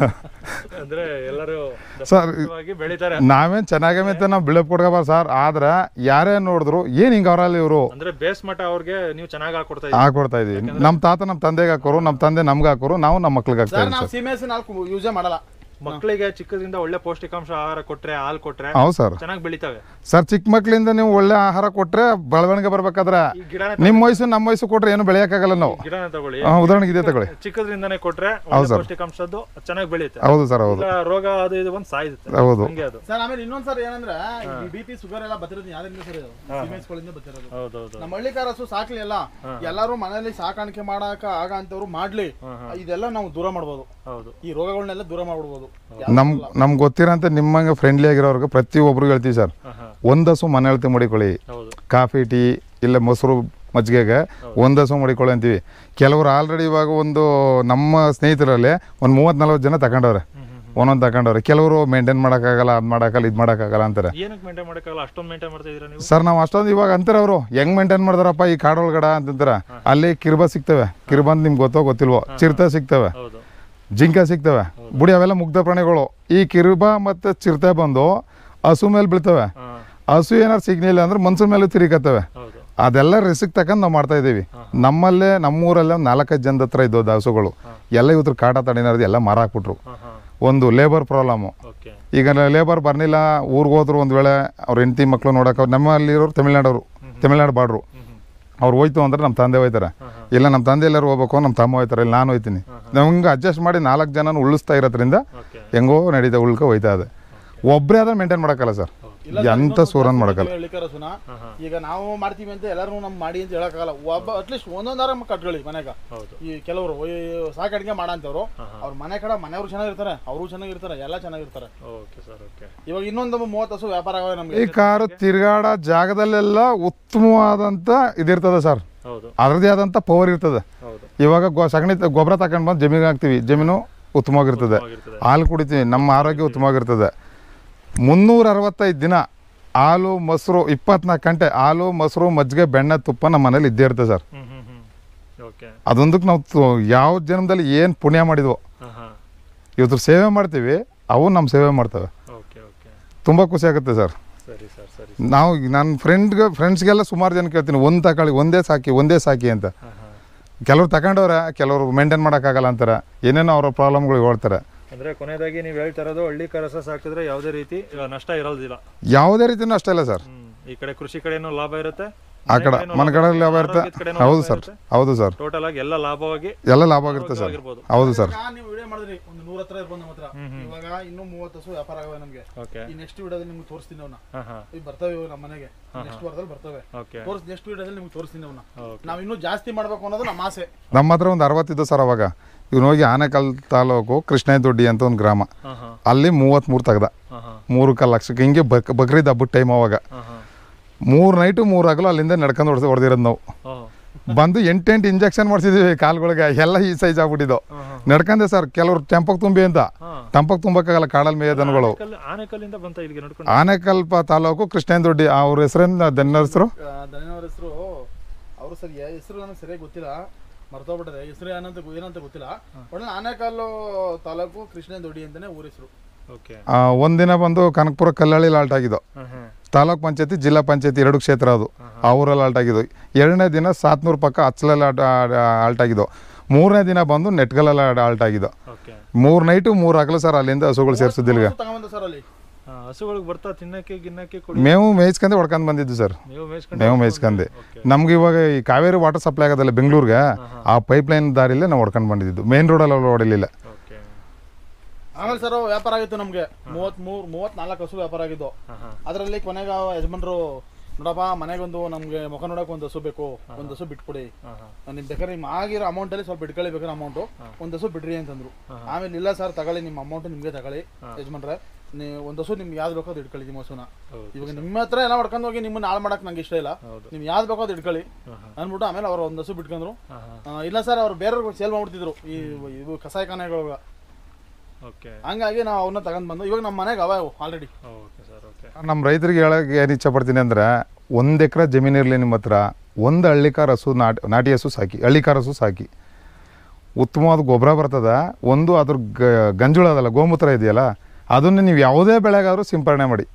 ಅಂದ್ರೆ ಎಲ್ಲರೂ ಸರ್ ದಪ್ಪವಾಗಿ ಬೆಳಿತಾರೆ ನಾವೇನು ಚೆನ್ನಾಗೇ ಅಂತ ನಾವು ಬಿಲ್ಡಪ್ ಕೊಡ್ಕೋಬಾರ ಸರ್ ಆದ್ರೆ ಯಾರೇ ನೋಡಿದ್ರು ಏನು ಹಿಂಗೆ ಅವರಲ್ಲಿ ಇವರು ಅಂದ್ರೆ ಬೇಸ್ ಮಠ ಅವ್ರಿಗೆ ನೀವು ಚೆನ್ನಾಗಿ ಹಾಕೊಡ್ತಾ ಇದ್ದೀರಿ ಹಾಕೊಡ್ತಾ ಇದೀವಿ ನಮ್ಮ ತಾತ ನಮ್ಮ ತಂದೆಗೆ ಹಾಕೋರು ನಮ್ಮ ತಂದೆ ನಮ್ಗೆ ಹಾಕೋರು ನಾವು ನಮ್ಮ ಮಕ್ಳಿಗೆ ಹಾಕ್ತಾ ಸರ್ ಇದೀವಿ ನಾವು ಸರ್ ಸೀಮೆಹಸಿ ನಾಲ್ಕು ಯೂಸೇ ಮಾಡಲ್ಲ ಮಕ್ಕಳಿಗೆ ಚಿಕ್ಕದ್ರಿಂದ ಒಳ್ಳೆ ಪೌಷ್ಟಿಕಾಂಶ ಆಹಾರ ಕೊಟ್ರೆ ಹಾಲು ಕೊಟ್ರೆ ಹೌದು ಸರ್ ಚೆನ್ನಾಗಿ ಬೆಳಿತಾವೆ ಸರ್ ಚಿಕ್ಕ ಮಕ್ಳಿಂದ ನೀವು ಒಳ್ಳೆ ಆಹಾರ ಕೊಟ್ರೆ ಬೆಳವಣಿಗೆ ಬರ್ಬೇಕಾದ್ರೆ ಈ ಗಿಡನ ನಿಮ್ಮ ವಯಸ್ಸು ನಮ್ಮ ವಯಸ್ಸು ಕೊಟ್ರೆ ಏನು ಬೆಳೆಯೋಕ್ಕಾಗಲ್ಲ ನಾವು ಗಿಡನ ತಗೊಳ್ಳಿ ಆ, ಉದಾಹರಣೆಗೆ ಇದೆ ತಗೊಳ್ಳಿ ಚಿಕ್ಕದ್ರಿಂದಾನೇ ಕೊಟ್ರೆ ಹೌದು ಒಳ್ಳೆ ಸರ್. ಪೌಷ್ಟಿಕಾಂಶದ್ದು ಚೆನ್ನಾಗಿ ಬೆಳೆಯುತ್ತೆ ಹೌದು ಸರ್ ಹೌದು ಇಲ್ಲ ರೋಗ ಅದು ಇದು ಒಂದು ಸಾಯುತ್ತೆ ಹೌದು ಹಂಗೆ ಅದು ಸರ್ ಆಮೇಲೆ ಇನ್ನೊಂದ್ ಸರ್ ಏನಂದ್ರೆ ಬಿ ಪಿ ಶುಗರ್ ಎಲ್ಲ ಬತ್ತಿರೋದು ಯಾವ್ದ್ರಿಂದ ಸರ್ ಇದು ಸೀಮೆಹಸಿಗಳಿಂದ ಬತ್ತಿರೋದು ಹೌದೌದು ನಮ್ಮ ಹಳ್ಳಿಕಾರ ಹಸು ಸಾಕ್ಲಿ ಎಲ್ಲ ಎಲ್ಲಾರು ಮನೆಯಲ್ಲಿ ಸಾಕಾಣಿಕೆ ಮಾಡಕ ಆಗ ಅಂತವ್ರು ಮಾಡ್ಲಿ ಇದೆಲ್ಲ ನಾವು ದೂರ ಮಾಡ್ಬೋದು ಹೌದು ಈ ರೋಗಗಳನ್ನೆಲ್ಲ ದೂರ ಮಾಡ್ಬಿಡ್ಬೋದು ನಮ್ ನಮ್ಗೆ ಗೊತ್ತಿರೋಂಥ ನಿಮ್ಮಂಗೆ ಫ್ರೆಂಡ್ಲಿ ಆಗಿರೋರ್ಗೆ ಪ್ರತಿಯೊಬ್ಬರು ಹೇಳ್ತೀವಿ ಸರ್ ಹಾ ಹಾ ಒಂದು ಹಸು ಮನೆ ಅಳತೆ ಮಾಡಿಕೊಳ್ಳಿ ಹೌದು ಕಾಫಿ ಟೀ ಇಲ್ಲ ಮೊಸರು ಮಜ್ಜಿಗೆಗೆ ಒಂದು ಹಸು ಮಾಡಿಕೊಳ್ಳಿ ಅಂತೀವಿ ಕೆಲವರು ಆಲ್ರೆಡಿ ಇವಾಗ ಒಂದು ನಮ್ಮ ಸ್ನೇಹಿತರಲ್ಲಿ ಒಂದು ಮೂವತ್ತು ನಲ್ವತ್ತು ಜನ ತಗೊಂಡವ್ರೆ ಹ್ಮ್ ಹ್ಮ್ ಒಂದೊಂದು ತಗೊಂಡವ್ರೆ ಕೆಲವರು ಮೇಂಟೈನ್ ಮಾಡೋಕ್ಕಾಗಲ್ಲ ಅದು ಮಾಡೋಕ್ಕಲ್ಲ ಇದು ಮಾಡೋಕ್ಕಾಗಲ್ಲ ಅಂತಾರೆ ಏನಕ್ಕೆ ಮೇಂಟೈನ್ ಮಾಡೋಕ್ಕಾಗಲ್ಲ ಅಷ್ಟೊಂದು ಮೇಂಟೈನ್ ಮಾಡ್ತಾ ಇದೀರಾ ನೀವು ಸರ್ ನಾವು ಅಷ್ಟೊಂದು ಇವಾಗ ಅಂತಾರೆ ಅವರು ಹೆಂಗ್ ಮೇಂಟೈನ್ ಮಾಡ್ತಾರಪ್ಪ ಈ ಕಾಡೊಳಗಡ ಅಂತಂತಾರೆ ಅಲ್ಲಿ ಕಿರ್ಬ ಸಿಗ್ತವೆ ಕಿರ್ಬಂದ್ ನಿಮ್ಗೆ ಗೊತ್ತೋ ಗೊತ್ತಿಲ್ವೋ ಚಿರತೆ ಸಿಗ್ತವೆ ಹೌದು ಜಿಂಕೆ ಸಿಗ್ತವೆ ಬುಡಿ ಅವೆಲ್ಲ ಮುಗ್ಧ ಪ್ರಾಣಿಗಳು ಈ ಕಿರುಬ ಮತ್ತು ಚಿರತೆ ಬಂದು ಹಸು ಮೇಲೆ ಬೀಳ್ತವೆ ಹಾ ಹಸು ಏನಾರು ಸಿಗ್ಲಿಲ್ಲ ಅಂದ್ರೆ ಮನ್ಸು ಮೇಲೂ ತಿರುಗತ್ತವೆ ಹೌದು ಅದೆಲ್ಲ ರಿಸ್ಕ್ ತಗೊಂಡು ನಾವು ಮಾಡ್ತಾ ಇದ್ದೀವಿ ನಮ್ಮಲ್ಲೇ ನಮ್ಮೂರಲ್ಲೇ ಒಂದು ನಾಲ್ಕೈದು ಜನದ ಹತ್ರ ಇದ್ದವು ಹಸುಗಳು ಎಲ್ಲ ಇವತ್ತು ಕಾಟ ತಡಿನಾರ್ದು ಎಲ್ಲ ಮಾರ ಹಾಕ್ಬಿಟ್ರು ಹಾ ಹಾ ಒಂದು ಲೇಬರ್ ಪ್ರಾಬ್ಲಮ್ಮು ಓಕೆ ಈಗ ಲೇಬರ್ ಬರ್ನಿಲ್ಲ ಊರಿಗೆ ಹೋದ್ರು ಒಂದು ವೇಳೆ ಅವ್ರ ಹೆಂಡತಿ ಮಕ್ಕಳು ನೋಡೋಕೆ ಅವ್ರು ನಮ್ಮಲ್ಲಿರೋರು ತಮಿಳ್ನಾಡವರು ತಮಿಳ್ನಾಡು ಬಾಡ್ರು ಹ್ಮ್ ಹ್ಮ್ ಅವ್ರು ಹೋಯ್ತು ಅಂದ್ರೆ ನಮ್ಮ ತಂದೆ ಹೋಯ್ತಾರೆ ಹಾ ಹಾ ಇಲ್ಲ ನಮ್ಮ ತಂದೆ ಎಲ್ಲರೂ ಹೋಗ್ಬೇಕು ನಮ್ಮ ತಮ್ಮ ಹೋಯ್ತಾರೆ ಇಲ್ಲ ನಾನು ಹೋಯ್ತೀನಿ ನಮ್ಗೆ ಅಡ್ಜಸ್ಟ್ ಮಾಡಿ ನಾಲ್ಕು ಜನನ ಉಳಿಸ್ತಾ ಇರೋದ್ರಿಂದ ಓಕೆ ಹೆಂಗೋ ನಡೀತಾ ಉಳ್ಕೊ ಹೋಯ್ತಾ ಇದೆ ಒಬ್ಬರೇ ಆದ್ರೆ ಮೇಂಟೈನ್ ಮಾಡೋಕ್ಕಲ್ಲ ಸರ್ ಎಂಥ ಸೂರನ್ ಮಾಡೋಕ್ಕಲ್ಲ ಹಳ್ಳಿಕಾರ ಹಸುನ ಹಾ ಹಾ ಈಗ ನಾವು ಮಾಡ್ತೀವಿ ಅಂತ ಎಲ್ಲರೂ ನಮ್ ಮಾಡಿ ಅಂತ ಹೇಳಕ್ಕಾಗಲ್ಲ ಒಬ್ಬ ಅಟ್ಲೀಸ್ಟ್ ಒಂದೊಂದಾರ ಕಟ್ಕೊಳ್ಳಿ ಮನೆಗ ಹೌದು ಈ ಕೆಲವರು ಸಾಕಾಣಿಕೆ ಮಾಡಂತವ್ರು ಅವ್ರ ಮನೆ ಕಡೆ ಮನೆಯವರು ಚೆನ್ನಾಗಿರ್ತಾರೆ ಅವರು ಚೆನ್ನಾಗಿರ್ತಾರೆ ಎಲ್ಲ ಚೆನ್ನಾಗಿರ್ತಾರೆ ಓಕೆ ಸರ್ ಓಕೆ ಇವಾಗ ಇನ್ನೊಂದು ಮೂವತ್ತು ಹಸು ವ್ಯಾಪಾರ ಆಗವೆ ನಮ್ಗೆ ಈ ಕಾರು ತಿರುಗಾಡೋ ಜಾಗದಲ್ಲೆಲ್ಲ ಉತ್ತಮವಾದಂಥ ಇದಿರ್ತದೆ ಸರ್ ಹೌದು ಅದರದೇ ಆದಂಥ ಪವರ್ ಇರ್ತದೆ ಹೌದು ಇವಾಗ ಗೊ ಸಗಣಿ ತ- ಗೊಬ್ಬರ ತಗೊಂಡು ಬಂದು ಜಮೀನಿಗೆ ಹಾಕ್ತೀವಿ ಜಮೀನು ಉತ್ತಮವಾಗಿರ್ತದೆ ಆಗಿರ್ತದೆ ಹಾಲು ಕುಡಿತೀವಿ ನಮ್ಮ ಆರೋಗ್ಯ ಉತ್ತಮವಾಗಿರ್ತದೆ ಮುನ್ನೂರ ಅರವತ್ತೈದು ದಿನ ಹಾಲು ಮೊಸರು ಇಪ್ಪತ್ನಾಲ್ಕು ಗಂಟೆ ಹಾಲು ಮೊಸರು ಮಜ್ಜಿಗೆ ಬೆಣ್ಣೆ ತುಪ್ಪ ನಮ್ಮ ಮನೇಲಿ ಇದ್ದೇ ಇರ್ತದೆ ಸರ್ ಹ್ಮ್ ಹ್ಮ್ ಹ್ಮ್ ಓಕೆ ಅದೊಂದಕ್ಕೆ ನಾವು ತು- ಯಾವ ಜನ್ಮದಲ್ಲಿ ಏನು ಪುಣ್ಯ ಮಾಡಿದ್ವೋ ಹಾ ಹಾ ಇವತ್ತು ಸೇವೆ ಮಾಡ್ತೀವಿ ಅವು ನಮ್ಮ ಸೇವೆ ಮಾಡ್ತವೆ ಓಕೆ ಓಕೆ ತುಂಬ ಖುಷಿ ಆಗುತ್ತೆ ಸರ್ ಸರಿ ಸರ್ ಸರಿ ನಾವು ನನ್ನ ಫ್ರೆಂಡ್ಗೆ ಫ್ರೆಂಡ್ಸ್ಗೆಲ್ಲ ಸುಮಾರು ಜನ ಕೇಳ್ತೀನಿ ಒಂದು ತಗೊಳ್ಳಿ ಒಂದೇ ಸಾಕಿ ಒಂದೇ ಸಾಕಿ ಅಂತ ಹಾ ಹಾ ಕೆಲವ್ರು ತಗೊಂಡವ್ರೆ ಕೆಲವರು ಮೇಂಟೈನ್ ಮಾಡೋಕ್ಕಾಗಲ್ಲ ಅಂತಾರೆ ಏನೇನೋ ಅವರ ಪ್ರಾಬ್ಲಮ್ಗಳು ಹೇಳ್ತಾರೆ ಅಂದ್ರೆ ಕೊನೆಯದಾಗಿ ನೀವು ಹೇಳ್ತಾ ಇರೋದು ಹಳ್ಳಿ ಕರಸ ಸಾಕಿದ್ರೆ ಯಾವುದೇ ರೀತಿ ಆ, ನಷ್ಟ ಇರೋದಿಲ್ಲ ಯಾವುದೇ ರೀತಿನೂ ಅಷ್ಟೇ ಇಲ್ಲ ಸರ್ ಹ್ಮ್ ಈ ಕಡೆ ಕೃಷಿ ಕಡೆನೂ ಲಾಭ ಇರುತ್ತೆ ಆ ಕಡೆ ಮನೆ ಕಡೆ ಲಾಭ ಇರುತ್ತೆ ಹೌದು ಸರ್ ಹೌದು ಸರ್ ಟೋಟಲ್ ಆಗಿ ಎಲ್ಲ ಲಾಭವಾಗಿ ಎಲ್ಲ ಲಾಭ ಆಗಿರುತ್ತೆ ಸರ್ ಆಗಿರ್ಬೋದು ಹೌದು ಸರ್ ಈಗ ನೀವು ವಿಡಿಯೋ ಮಾಡಿದ್ರಿ ಒಂದು ನೂರ ಹತ್ರ ಇರ್ಬೋದು ನಮ್ಮ ಹತ್ರ ಇವಾಗ ಇನ್ನೂ ಮೂವತ್ತು ಹಸು ವ್ಯಾಪಾರ ಆಗವೆ ನಮ್ಗೆ ಓಕೆ ಈ ನೆಕ್ಸ್ಟ್ ವಿಡಿಯೋದಲ್ಲಿ ನಿಮ್ಗೆ ತೋರಿಸ್ತೀನಿ ಅವನ್ನ ಹಾ ಹಾ ಈಗ ಬರ್ತವೆ ಇವಾಗ ನಮ್ಮ ಮನೆಗೆ ನೆಕ್ಸ್ಟ್ ವಾರದಲ್ಲಿ ಬರ್ತವೆ ಓಕೆ ತೋರ್ಸ್ ನೆಕ್ಸ್ಟ್ ವಿಡಿಯೋದಲ್ಲಿ ನಿಮ್ಗೆ ತೋರಿಸ್ತೀನಿ ಅವನ್ನ ಓಕೆ ನಾವು ಇನ್ನೂ ಜಾಸ್ತಿ ಮಾಡ್ಬೇಕು ಅನ್ನೋದು ನಮ್ಮ ಆಸೆ ನಮ್ಮ ಹತ್ರ ಒಂದು ಅರವತ್ತಿದ್ದು ಸರ್ ಅವಾಗ ಇವನು ಹೋಗಿ ಆನೆಕಲ್ ತಾಲೂಕು ಕೃಷ್ಣ ದೊಡ್ಡಿ ಅಂತ ಒಂದು ಗ್ರಾಮ ಹಾ ಹಾ ಅಲ್ಲಿ ಮೂವತ್ತ್ಮೂರು ತೆಗ್ದ ಹಾ ಹಾ ಮೂರು ಕಾಲು ಲಕ್ಷಕ್ಕೆ ಹಿಂಗೆ ಬಕ್ ಬಕ್ರೀದ್ ಹಬ್ಬದ ಟೈಮ್ ಅವಾಗ ಹಾ ಹಾ ಮೂರು ನೈಟು ಮೂರು ಹಗಲು ಅಲ್ಲಿಂದ ನಡ್ಕೊಂಡು ಹೊಡೆದು ಹೊಡೆದಿರೋದು ನಾವು ಓಹ್ ಬಂದು ಎಂಟೆಂಟು ಇಂಜೆಕ್ಷನ್ ಮಾಡಿಸಿದ್ವಿ ಕಾಲ್ಗಳಿಗೆ ಎಲ್ಲ ಈ ಸೈಜ್ ಆಗ್ಬಿಟ್ಟಿದ್ದು ಹಾ ಹಾ ನಡ್ಕಂದೆ ಸರ್ ಕೆಲವ್ರು ಟೆಂಪಕ್ ತುಂಬಿ ಅಂತ ಹಾ ಟೆಂಪಕ್ ತುಂಬಕ್ಕಾಗಲ್ಲ ಕಾಡಲ್ಲಿ ಮೇಯ ದನಗಳು ಆನೆಕಲ್ ಆನೆಕಲ್ಲಿಂದ ಬಂತ ಇಲ್ಲಿಗೆ ನಡ್ಕೊಂಡು ಆನೆಕಲ್ಪ ತಾಲೂಕು ಕೃಷ್ಣ ದೊಡ್ಡಿ ಅವ್ರ ಹೆಸರೇನು ದನ್ನ ಹೆಸರು ಧನ್ಯವಾದ ಹೆಸರು ಅವರು ಸರಿ ಹೆಸರು ನನಗೆ ಸರಿಯಾಗಿ ಗೊತ್ತಿಲ್ಲ ಮರ್ತೋಗ್ಬಿಟ್ಟಿದೆ ಹೆಸರು ಏನಂತ ಗೊ- ಏನಂತ ಗೊತ್ತಿಲ್ಲ ಒಳ್ಳೆ ಆನೆಕಲ್ಲು ತಾಲೂಕು ಕೃಷ್ಣ ದೊಡ್ಡಿ ಅಂತಾನೆ ಊರ ಹೆಸರು ಓಕೆ ಆ, ಒಂದಿನ ಬಂದು ಕನಕಪುರ ಕಲ್ಲಳ್ಳಿ ಲಾಲ್ಟ್ ಆಗಿದ್ದು ಹಾಂ ಹಾಂ ತಾಲೂಕ್ ಪಂಚಾಯತಿ ಜಿಲ್ಲಾ ಪಂಚಾಯತಿ ಎರಡು ಕ್ಷೇತ್ರ ಅದು ಆ ಊರಲ್ಲಿ ಆಲ್ಟ್ ಆಗಿದ್ದು ಎರಡನೇ ದಿನ ಸಾತ್ನೂರು ಪಕ್ಕ ಹಚ್ಚಲಲ್ಲಿ ಆಲ್ಟ್ ಆಗಿದ್ದು ಮೂರನೇ ದಿನ ಬಂದು ನೆಟ್ಗಲಲ್ಲಿ ಆಲ್ಟ್ ಆಗಿದ್ದು ಓಕೆ ಮೂರು ನೈಟು ಮೂರು ಹಗಲು ಸರ್ ಅಲ್ಲಿಂದ ಹಸುಗಳು ಸೇರಿಸಿದ್ದಿಲ್ಗ ತಗೊಂಬಂದ ಸರ್ ಅಲ್ಲಿ ಹಸುಗಳಿಗೆ ಬರ್ತಾ ತಿನ್ನಕ್ಕೆ ಗಿನ್ನಕ್ಕೆ ಕೊಡಿ ಮೇವು ಮೇಯ್ಸ್ಕೊಂಡೆ ಹೊಡ್ಕೊಂಡು ಬಂದಿದ್ದು ಸರ್ ನೀವು ಮೇಯ್ಸ್ಕೊಂಡು ಮೇವು ಮೇಯ್ಸ್ಕೊಂಡೆ ಓಕೆ ನಮ್ಗೆ ಇವಾಗ ಈ ಕಾವೇರಿ ವಾಟರ್ ಸಪ್ಲೈ ಆಗೋದಲ್ಲ ಬೆಂಗಳೂರಿಗೆ ಆ ಪೈಪ್ ಲೈನ್ ದಾರಿಲೇ ನಾವು ಹೊಡ್ಕೊಂಡು ಬಂದಿದ್ದು ಮೇನ್ ರೋಡಲ್ಲಿ ಹೊಡಿಲಿಲ್ಲ ಓಕೆ ಆಮೇಲೆ ಸರ್ ವ್ಯಾಪಾರ ಆಗಿತ್ತು ನಮಗೆ ಮೂವತ್ಮೂರು ಮೂವತ್ನಾಲ್ಕು ಹಸು ವ್ಯಾಪಾರ ಆಗಿದ್ದು ಹಾಂ ಹಾಂ ಅದರಲ್ಲಿ ಕೊನೆಗೆ ಯಜಮಾನ್ರು ನೋಡಪ್ಪ ಮನೆಗೊಂದು ನಮಗೆ ಮುಖ ನೋಡಕ್ಕೆ ಒಂದು ಹಸು ಬೇಕು ಒಂದು ಹಸು ಬಿಟ್ಕೊಡಿ ಹಾಂ ಹಾಂ ನಿಮ್ ಬೇಕಾದ್ರೆ ನಿಮ್ಮ ಆಗಿರೋ ಅಮೌಂಟಲ್ಲಿ ಸ್ವಲ್ಪ ಇಟ್ಕೊಳ್ಳಿ ಬೇಕಾದ್ರೆ ಅಮೌಂಟು ಒಂದು ಹಸು ಬಿಡ್ರಿ ಅಂತಂದ್ರು ಆಮೇಲೆ ಇಲ್ಲ ಸರ್ ತಗೊಳ್ಳಿ ನಿಮ್ಮ ಅಮೌಂಟ್ ನಿಮಗೆ ತಗೊಳ್ಳಿ ಯಜಮಾನ್ರೆ ನೀವು ಒಂದು ಹಸು ನಿಮ್ಗೆ ಯಾವ್ದು ಬೇಕೋ ಅದು ಇಟ್ಕೊಳ್ಳಿ ನಿಮ್ಮ ಹಸುನ ಹೌದು ಇವಾಗ ನಿಮ್ಮ ಹತ್ರ ಎಲ್ಲ ಹೊಡ್ಕೊಂಡು ಹೋಗಿ ನಿಮ್ಮನ್ನ ಹಾಳು ಮಾಡಕ್ ನಂಗೆ ಇಷ್ಟ ಇಲ್ಲ ಹೌದು ನೀವು ಯಾವ್ದು ಬೇಕೋ ಅದು ಇಟ್ಕೊಳ್ಳಿ ಹಾಂ ಹಾಂ ಅಂದ್ಬಿಟ್ಟು ಆಮೇಲೆ ಅವ್ರು ಒಂದು ಹಸು ಬಿಟ್ಕೊಂಡ್ರು ಹಾಂ ಹಾಂ ಆ, ಇಲ್ಲ ಸರ್ ಅವ್ರು ಬೇರೆಯವ್ರಿಗೆ ಸೇಲ್ ಮಾಡ್ಬಿಡ್ತಿದ್ರು ಈ ಇವು ಕಸಾಯಿಖಾನೆಗಳು ಓಕೆ ಹಂಗಾಗಿ ನಾವು ಅವನ್ನ ತಗೊಂಡ್ ಬಂದು ಇವಾಗ ನಮ್ಮ ಮನೆಗೆ ಅವ ಆಲ್ರೆಡಿ ಓಕೆ ಸರ್ ಓಕೆ ನಮ್ಮ ರೈತರಿಗೆ ಹೇಳೋಕೆ ಏನು ಇಚ್ಛೆ ಪಡ್ತೀನಿ ಅಂದರೆ ಒಂದು ಎಕರೆ ಜಮೀನಿರಲಿ ನಿಮ್ಮ ಹತ್ರ ಒಂದು ಹಳ್ಳಿಕಾರ ಹಸು ನಾಟಿ ನಾಟಿ ಹಸು ಸಾಕಿ ಹಳ್ಳಿಕಾರ ಹಸು ಸಾಕಿ ಉತ್ತಮವಾದ ಗೊಬ್ಬರ ಬರ್ತದ ಒಂದು ಅದ್ರ ಗ- ಗಂಜುಳ ಅದಲ್ಲ ಗೋಮೂತ್ರ ಇದೆಯಲ್ಲ ಅದನ್ನು ನೀವು ಯಾವುದೇ ಬೆಳೆಗಾದರೂ ಸಿಂಪರಣೆ ಮಾಡಿ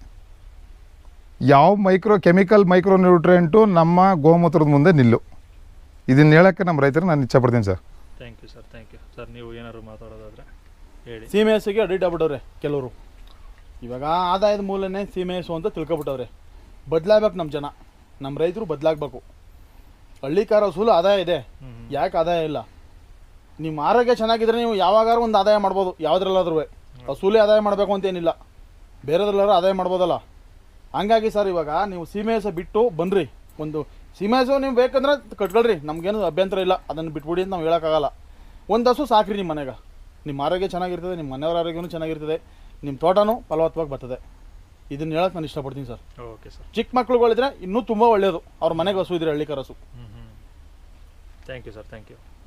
ಯಾವ ಮೈಕ್ರೋ ಕೆಮಿಕಲ್ ಮೈಕ್ರೋ ನ್ಯೂಟ್ರಿಯೆಂಟು ನಮ್ಮ ಗೋಮೂತ್ರದ ಮುಂದೆ ನಿಲ್ಲು ಇದನ್ನ ಹೇಳೋಕ್ಕೆ ನಮ್ಮ ರೈತರು ನಾನು ಇಚ್ಛೆ ಪಡ್ತೀನಿ sir thank you sir thank you sir ನೀವು ಏನಾದ್ರು ಮಾತಾಡೋದಾದ್ರೆ ಹೇಳಿ ಸೀಮೆ ಹಸುಗೆ ಅಡಿಟ್ ಆಗ್ಬಿಟ್ಟವ್ರೆ ಕೆಲವರು ಇವಾಗ ಆದಾಯದ ಮೂಲನೇ ಸೀಮೆ ಹಸು ಅಂತ ತಿಳ್ಕೊಬಿಟ್ಟವ್ರೆ ಬದಲಾಗ್ಬೇಕು ನಮ್ಮ ಜನ ನಮ್ಮ ರೈತರು ಬದಲಾಗಬೇಕು ಹಳ್ಳಿಕಾರ ಹಸುಲು ಆದಾಯ ಇದೆ ಹ್ಮ್ ಹ್ಮ್. ಯಾಕೆ ಆದಾಯ ಇಲ್ಲ ನಿಮ್ಮ ಆರೋಗ್ಯ ಚೆನ್ನಾಗಿದ್ರೆ ನೀವು ಯಾವಾಗಾರು ಒಂದು ಆದಾಯ ಮಾಡ್ಬೋದು ಯಾವುದ್ರಲ್ಲಾದ್ರೂ ಹಸುಲೇ ಆದಾಯ ಮಾಡಬೇಕು ಅಂತೇನಿಲ್ಲ ಬೇರೆದ್ರಲ್ಲಾರು ಆದಾಯ ಮಾಡ್ಬೋದಲ್ಲ ಹಂಗಾಗಿ ಸರ್ ಇವಾಗ ನೀವು ಸೀಮೆ ಹಸು ಬಿಟ್ಟು ಬನ್ನಿರಿ ಒಂದು ಸೀಮೆ ಹಸು ನೀವು ಬೇಕಂದ್ರೆ ಕಟ್ಕೊಳ್ರಿ ನಮಗೇನು ಅಭ್ಯಂತರ ಇಲ್ಲ ಅದನ್ನು ಬಿಟ್ಬಿಡಿ ಅಂತ ನಾವು ಹೇಳೋಕ್ಕಾಗಲ್ಲ ಒಂದು ಹಸು ಸಾಕ್ರಿ ನಿಮ್ಮ ಮನೆಗೆ ನಿಮ್ಮ ಆರೋಗ್ಯ ಚೆನ್ನಾಗಿರ್ತದೆ ನಿಮ್ಮ ಮನೆಯವರ ಆರೋಗ್ಯನೂ ಚೆನ್ನಾಗಿರ್ತದೆ ನಿಮ್ಮ ತೋಟನೂ ಫಲವತ್ತವಾಗಿ ಬರ್ತದೆ ಇದನ್ನ ಹೇಳಕ್ಕೆ ನಾನು ಇಷ್ಟಪಡ್ತೀನಿ ಸರ್ ಓಕೆ ಸರ್ ಚಿಕ್ಕ ಮಕ್ಳುಗಳಿದ್ರೆ ಇನ್ನೂ ತುಂಬ ಒಳ್ಳೆಯದು ಅವ್ರ ಮನೆಗೆ ಹಸು ಇದ್ರೆ ಹಳ್ಳಿಕರ ಹಸು ಹ್ಞೂ ಹ್ಞೂ thank you sir thank you